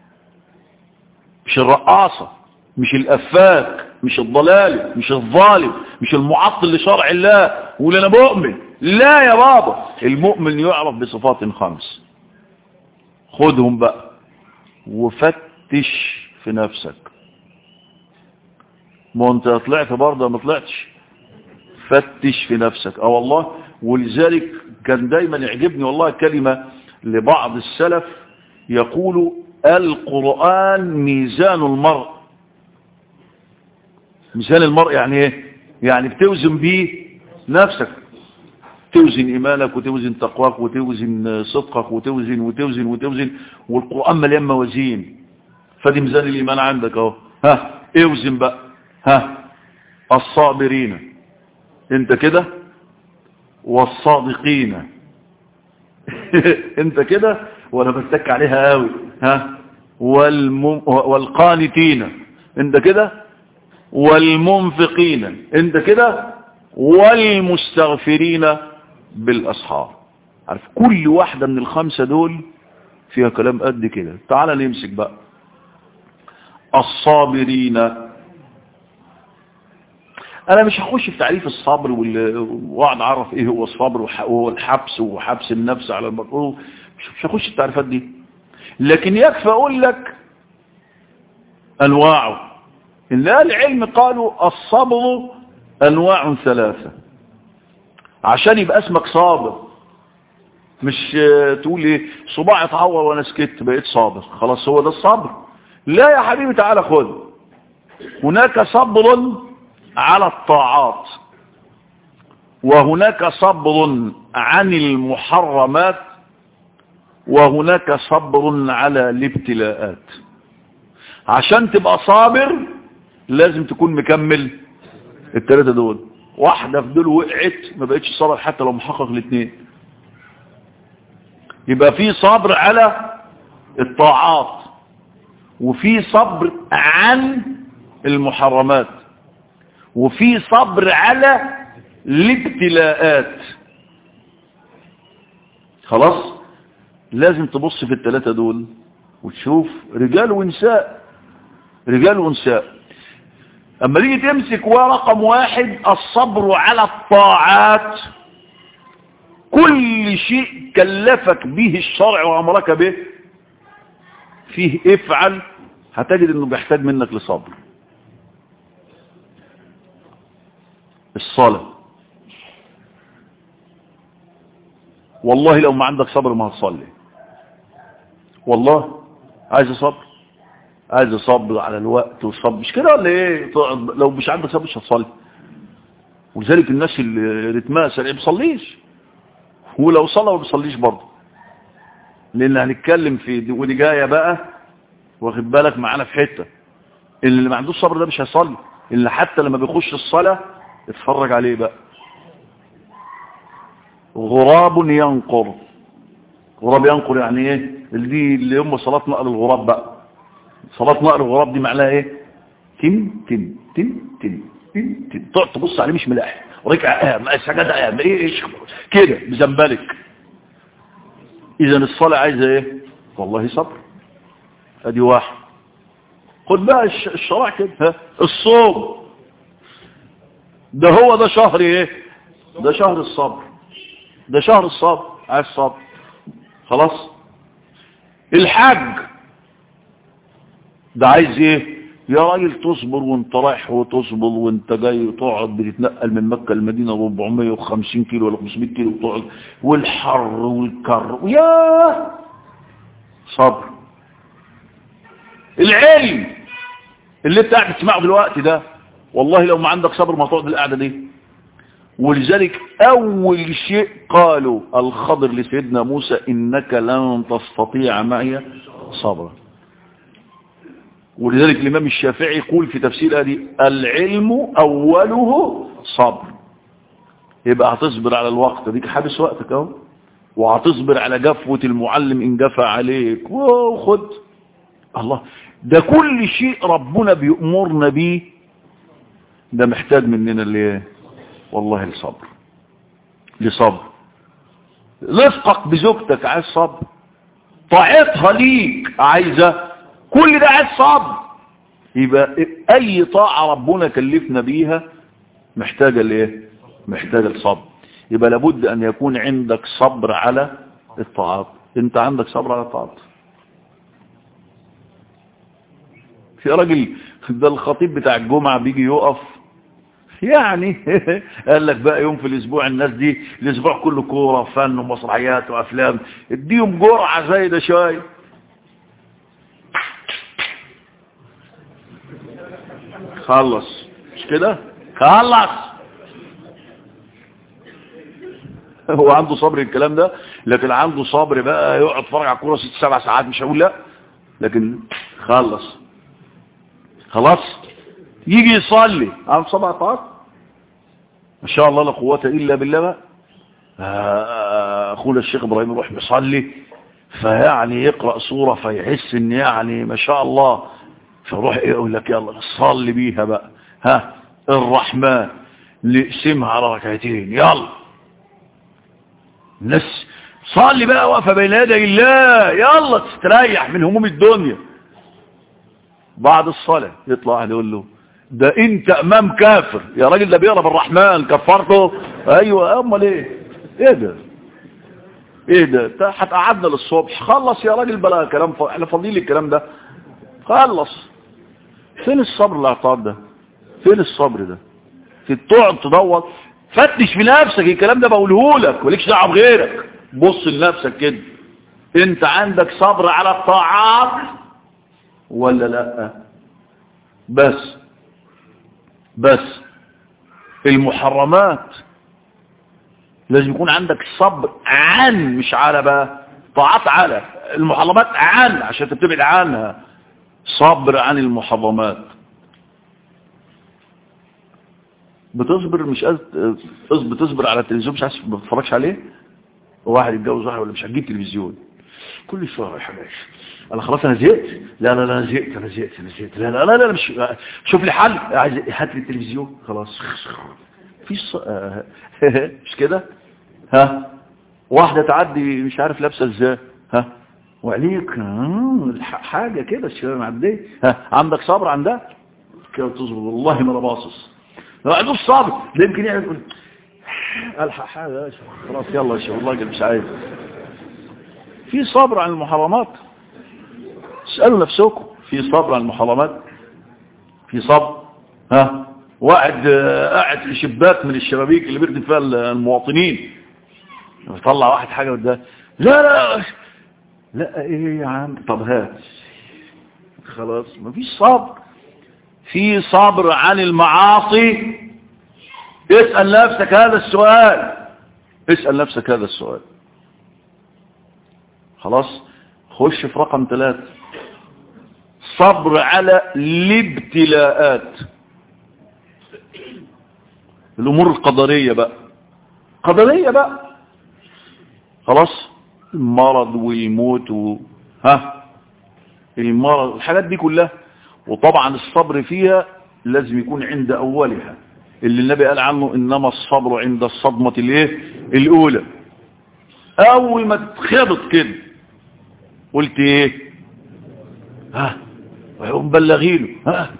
مش الرقاصة مش الأفاك مش الضلال مش الظالم مش المعطل لشرع الله ولا انا مؤمن لا يا بابا المؤمن يعرف بصفات خمس خدهم بقى وفتش في نفسك ما انت طلعت برضه ما طلعتش فتش في نفسك اه والله ولذلك كان دايما يعجبني والله كلمة لبعض السلف يقول القرآن ميزان المرء ميزان المرء يعني ايه يعني بتوزن بيه نفسك توزن ايمانك وتوزن تقواك وتوزن صدقك وتوزن وتوزن وتوزن والقرآن مليان موازين فدي ميزان الايمان عندك اهو ها اوزن بقى ها الصابرين انت كده والصادقين انت كده وانا بتك عليها قوي ها والمم... والقانتين انت كده والمنفقين انت كده والمستغفرين بالاسحار عارف كل واحدة من الخمسة دول فيها كلام قد كده تعال نمسك بقى الصابرين انا مش هخش في تعريف الصبر واقعد اعرف ايه هو الصبر وهو الحبس وحبس النفس على المطلوب مش هخش في التعريفات دي لكن يكفي اقول لك انواعه ان اهل العلم قالوا الصبر انواع ثلاثة عشان يبقى اسمك صابر مش تقول ايه صباعي اتعور وانا سكت بقيت صابر خلاص هو ده الصبر لا يا حبيبي تعالى خد هناك صبر على الطاعات وهناك صبر عن المحرمات وهناك صبر على الابتلاءات عشان تبقى صابر لازم تكون مكمل الثلاثة دول واحدة في دول وقعت ما بقتش صابر حتى لو محقق الاثنين يبقى في صبر على الطاعات وفي صبر عن المحرمات وفي صبر على الابتلاءات خلاص لازم تبص في الثلاثة دول وتشوف رجال ونساء رجال ونساء اما تيجي تمسك ورقم واحد الصبر على الطاعات كل شيء كلفك به الشرع وامرك به فيه افعل هتجد انه بيحتاج منك لصبر الصلاة والله لو ما عندك صبر ما هتصلي والله عايز صبر عايز صبر على الوقت وصبر مش كده ولا ايه لو مش عندك صبر مش هتصلي ولذلك الناس اللي رتمها سريع بيصليش ولو صلى ما بيصليش برضه لان هنتكلم في دي ودي جايه بقى واخد بالك معانا في حته اللي ما عندوش صبر ده مش هيصلي اللي حتى لما بيخش الصلاه اتفرج عليه بقى غراب ينقر غراب ينقر يعني ايه اللي دي اللي هم صلاة نقل الغراب بقى صلاة نقل الغراب دي معناها ايه تم تم تم تم تم تم تقعد تبص عليه مش ملاحق ركع قام سجد قام ايه ايش كده بزنبلك اذا الصلاة عايزة ايه والله صبر ادي واحد خد بقى الشرع كده ها الصوم ده هو ده شهر ايه ده شهر الصبر ده شهر الصبر عايز صبر خلاص الحج ده عايز ايه يا راجل تصبر وانت رايح وتصبر وانت جاي وتقعد بتتنقل من مكة المدينة 450 كيلو ولا 500 كيلو وتقعد والحر والكر يا صبر العلم اللي انت قاعد تسمعه دلوقتي ده والله لو ما عندك صبر ما تقعد القعده دي ولذلك اول شيء قالوا الخضر لسيدنا موسى انك لن تستطيع معي صبرا ولذلك الامام الشافعي يقول في تفسير هذه العلم اوله صبر يبقى هتصبر على الوقت ديك حابس وقتك اهو وهتصبر على جفوة المعلم ان جفى عليك وخد الله ده كل شيء ربنا بيأمرنا بيه ده محتاج مننا اللي والله الصبر لصبر رفقك بزوجتك عايز صبر طاعتها ليك عايزة كل ده عايز صبر يبقى اي طاعة ربنا كلفنا بيها محتاجة لايه محتاجة الصبر يبقى لابد ان يكون عندك صبر على الطاعات انت عندك صبر على الطاعات في راجل ده الخطيب بتاع الجمعة بيجي يقف يعني قال لك بقى يوم في الاسبوع الناس دي الاسبوع كله كورة فن ومسرحيات وافلام اديهم جرعة زي ده شوية خلص مش كده خلص هو عنده صبر الكلام ده لكن عنده صبر بقى يقعد يتفرج على الكوره ست سبع ساعات مش هقول لا لكن خلص خلاص يجي يصلي عم سبع طاعات ما شاء الله لا قوه الا بالله بقى اخونا الشيخ ابراهيم يروح يصلي فيعني يقرا سوره فيحس ان يعني ما شاء الله فيروح يقول لك يلا صلي بيها بقى ها الرحمن نقسمها على ركعتين يلا الناس صلي بقى واقفه بين يدي الله يلا تستريح من هموم الدنيا بعد الصلاة يطلع واحد يقول له ده انت امام كافر يا راجل ده بيقرا بالرحمن كفرته ايوه امال ايه ايه ده ايه ده هتقعدنا للصبح خلص يا راجل بلا كلام ف... احنا فاضيين الكلام ده خلص فين الصبر الاعطاب ده فين الصبر ده تقعد تدور فتش في نفسك الكلام ده بقوله لك وليكش دعوه بغيرك بص لنفسك كده انت عندك صبر على الطاعات ولا لا بس بس المحرمات لازم يكون عندك صبر عن مش على بقى طاعات على المحرمات عن عشان تبتعد عنها صبر عن المحرمات بتصبر مش قصد بتصبر على التلفزيون مش عايز ما تتفرجش عليه واحد يتجوز واحد ولا مش هتجيب تلفزيون كل شويه يا حبايبي انا خلاص انا زهقت لا لا لا انا زهقت انا زهقت انا زهقت لا لا لا, لا مش شوف لي حل عايز هات لي التلفزيون خلاص في ص... مش كده ها واحده تعدي مش عارف لابسه ازاي ها وعليك حاجه كده الشباب معديه ها عندك صبر عن ده كده تصبر والله ما انا باصص لو عندوش صبر ده يمكن يعمل يقول الحق حاجه يا خلاص يلا يا شيخ والله مش عايز في صبر عن المحرمات اسألوا نفسكم في صبر عن المحرمات في صبر ها واحد قاعد في شباك من الشبابيك اللي بيردم فيها المواطنين يطلع واحد حاجة وده لا لا لا ايه يا عم طب هات خلاص مفيش صبر في صبر عن المعاصي اسأل نفسك هذا السؤال اسأل نفسك هذا السؤال خلاص خش في رقم ثلاثة صبر على الابتلاءات الامور القدرية بقى قدرية بقى خلاص المرض والموت و... ها المرض الحاجات دي كلها وطبعا الصبر فيها لازم يكون عند أولها اللي النبي قال عنه إنما الصبر عند الصدمة الايه الأولى أول ما تتخبط كده قلت إيه ها ويقوم بلغينه ها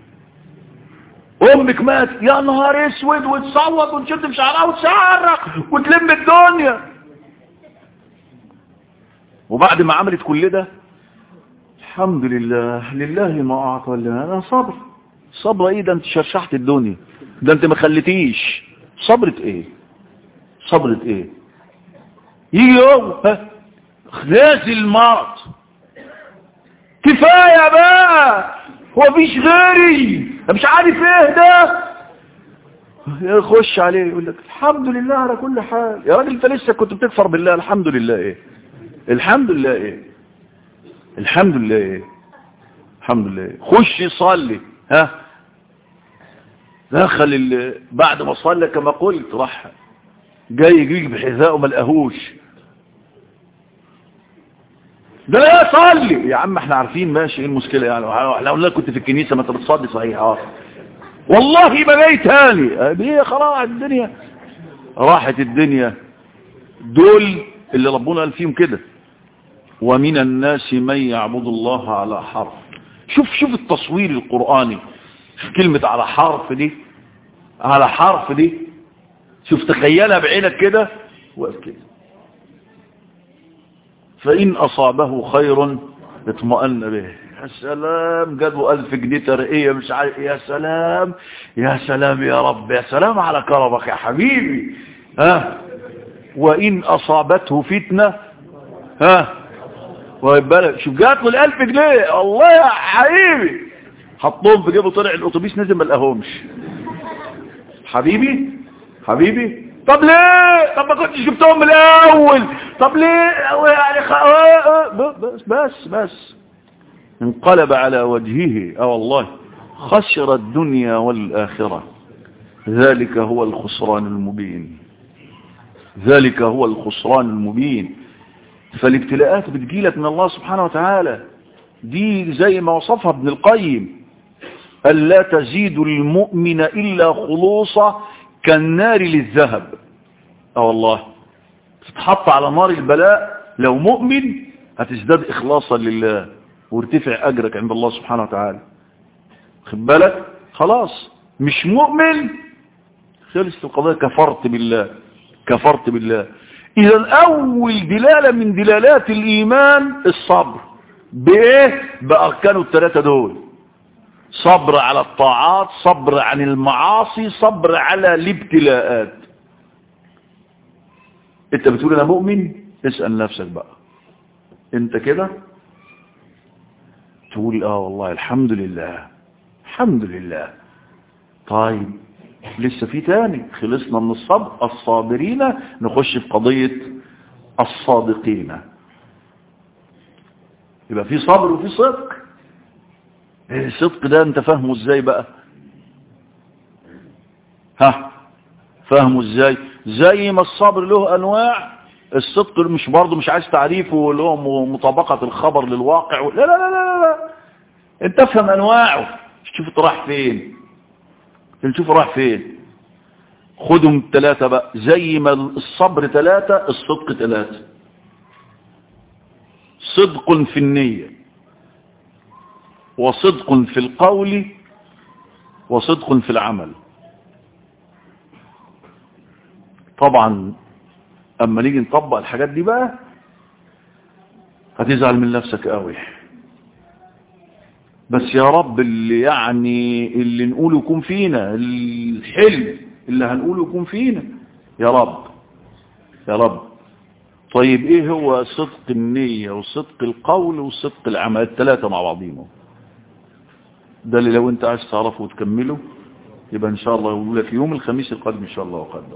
امك مات يا نهار اسود وتصوت وتشد في شعرها وتصرخ وتلم الدنيا وبعد ما عملت كل ده الحمد لله لله ما اعطى لنا انا صبر صبر ايه ده انت شرشحت الدنيا ده انت ما خليتيش صبرت ايه صبرت ايه يجي يوم ها نازل المرض كفايه بقى هو فيش غيري مش عارف ايه ده يخش عليه يقول لك الحمد لله على كل حال يا راجل انت لسه كنت بتكفر بالله الحمد لله ايه الحمد لله ايه الحمد لله ايه الحمد لله إيه؟ خش يصلي ها دخل ال... بعد ما صلى كما قلت راح جاي يجيك بحذائه ما لقاهوش ده لا صلي يا عم احنا عارفين ماشي ايه المشكله يعني احنا قلنا كنت في الكنيسه ما انت بتصلي صحيح اه والله ما جاي تاني ايه خلاص الدنيا راحت الدنيا دول اللي ربنا قال فيهم كده ومن الناس من يعبد الله على حرف شوف شوف التصوير القرآني شوف كلمة على حرف دي على حرف دي شوف تخيلها بعينك كده وقف كده فإن أصابه خير اطمأن به يا سلام جابوا ألف جنيه ترقية مش عارف يا سلام يا سلام يا رب يا سلام على كرمك يا حبيبي ها وإن أصابته فتنة ها ويبالك شوف جات له الألف جنيه الله يا حبيبي حطهم في جيبه طلع الأوتوبيس نزل ما لقاهمش حبيبي حبيبي طب ليه طب ما كنتش جبتهم من الاول طب ليه يعني خ... بس بس بس انقلب على وجهه اه والله خسر الدنيا والآخرة ذلك هو الخسران المبين ذلك هو الخسران المبين فالابتلاءات بتجيلك من الله سبحانه وتعالى دي زي ما وصفها ابن القيم ألا تزيد المؤمن إلا خلوصا كالنار للذهب اه والله تتحط على نار البلاء لو مؤمن هتزداد إخلاصا لله وارتفع أجرك عند الله سبحانه وتعالى خد بالك خلاص مش مؤمن خلصت القضية كفرت بالله كفرت بالله إذا أول دلالة من دلالات الإيمان الصبر بإيه بأركانه الثلاثة دول صبر على الطاعات صبر عن المعاصي صبر على الابتلاءات انت بتقول انا مؤمن اسأل نفسك بقى انت كده تقول اه والله الحمد لله الحمد لله طيب لسه في تاني خلصنا من الصبر الصابرين نخش في قضية الصادقين يبقى في صبر وفي صدق الصدق ده انت فاهمه ازاي بقى ها فاهمه ازاي زي ما الصبر له انواع الصدق مش برضه مش عايز تعريفه اللي هو مطابقة الخبر للواقع لا لا لا لا لا انت افهم انواعه شوف راح فين نشوف راح فين خدهم ثلاثة بقى زي ما الصبر ثلاثة الصدق ثلاثة صدق في النية وصدق في القول وصدق في العمل طبعا اما نيجي نطبق الحاجات دي بقى هتزعل من نفسك قوي بس يا رب اللي يعني اللي نقوله يكون فينا الحلم اللي هنقوله يكون فينا يا رب يا رب طيب ايه هو صدق النية وصدق القول وصدق العمل الثلاثة مع بعضهم ده اللي لو انت عايز تعرفه وتكمله يبقى ان شاء الله يقول لك يوم الخميس القادم ان شاء الله وقدر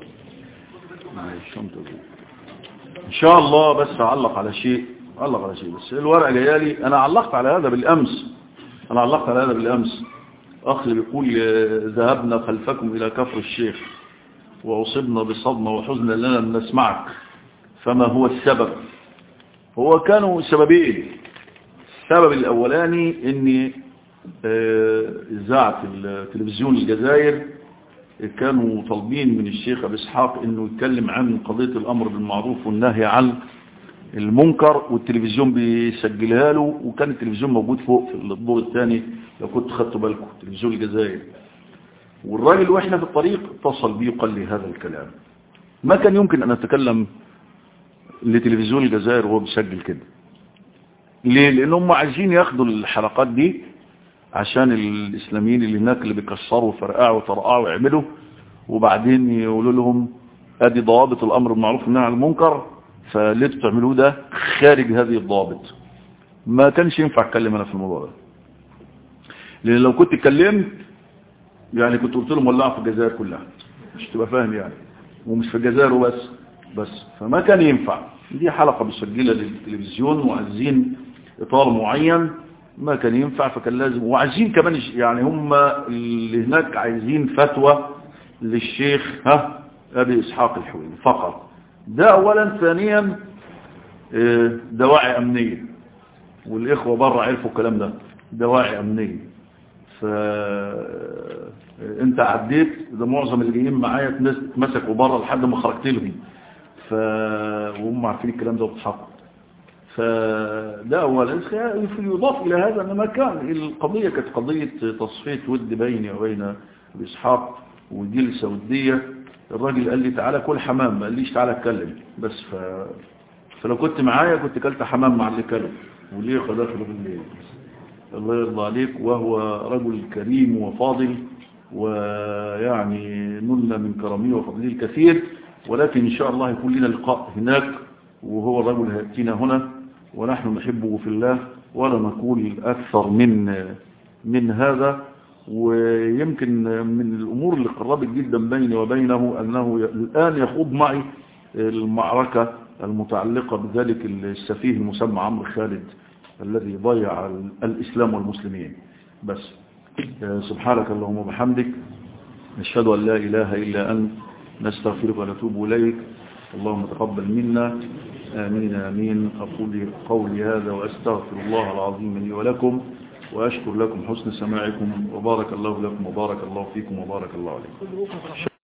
ان شاء الله بس اعلق على شيء اعلق على شيء بس الورقه جايه لي انا علقت على هذا بالامس انا علقت على هذا بالامس اخ بيقول ذهبنا خلفكم الى كفر الشيخ واصبنا بصدمه وحزن لنا ان نسمعك فما هو السبب هو كانوا سببين السبب الاولاني اني إذاعة التلفزيون الجزائر كانوا طالبين من الشيخ أبي إسحاق أنه يتكلم عن قضية الأمر بالمعروف والنهي عن المنكر والتلفزيون بيسجلها له وكان التلفزيون موجود فوق في الدور الثاني لو كنت خدتوا بالكم تلفزيون الجزائر والراجل واحنا في الطريق اتصل بي وقال لي هذا الكلام ما كان يمكن أن أتكلم لتلفزيون الجزائر وهو بيسجل كده ليه لأنهم عايزين ياخدوا الحلقات دي عشان الإسلاميين اللي هناك اللي بيكسروا وفرقعوا وطرقعوا ويعملوا وبعدين يقولوا لهم ادي ضوابط الأمر بالمعروف والنهي عن المنكر فاللي بتعملوه ده خارج هذه الضوابط ما كانش ينفع اتكلم انا في الموضوع ده لان لو كنت اتكلمت يعني كنت قلت لهم ولعوا في الجزائر كلها مش تبقى فاهم يعني ومش في الجزائر وبس بس فما كان ينفع دي حلقة مسجلة للتلفزيون وعايزين اطار معين ما كان ينفع فكان لازم وعايزين كمان يعني هم اللي هناك عايزين فتوى للشيخ ها ابي اسحاق الحويني فقط ده اولا ثانيا دواعي امنية والاخوة بره عرفوا الكلام ده دواعي امنية ف انت عديت ده معظم اللي جايين معايا اتمسكوا بره لحد ما خرجت لهم ف وهم عارفين الكلام ده وبيضحكوا فده اولا يضاف الى هذا ان ما كان القضية كانت قضية تصفية ود بيني وبين اسحاق وجلسة ودية الراجل قال لي تعالى كل حمام ما قاليش تعالى اتكلم بس ف... فلو كنت معايا كنت كلت حمام مع اللي كلم وليه خداخله بالليل الله يرضى عليك وهو رجل كريم وفاضل ويعني نلنا من كرمه وفضله الكثير ولكن إن شاء الله يكون لنا لقاء هناك وهو الرجل هيأتينا هنا ونحن نحبه في الله ولا نقول أكثر من من هذا ويمكن من الأمور اللي قربت جدا بيني وبينه أنه الآن يخوض معي المعركة المتعلقة بذلك السفيه المسمى عمرو خالد الذي ضيع الإسلام والمسلمين بس سبحانك اللهم وبحمدك نشهد أن لا إله إلا أنت نستغفرك ونتوب إليك اللهم تقبل منا آمين آمين أقول قولي هذا وأستغفر الله العظيم لي ولكم وأشكر لكم حسن سماعكم وبارك الله لكم وبارك الله فيكم وبارك الله عليكم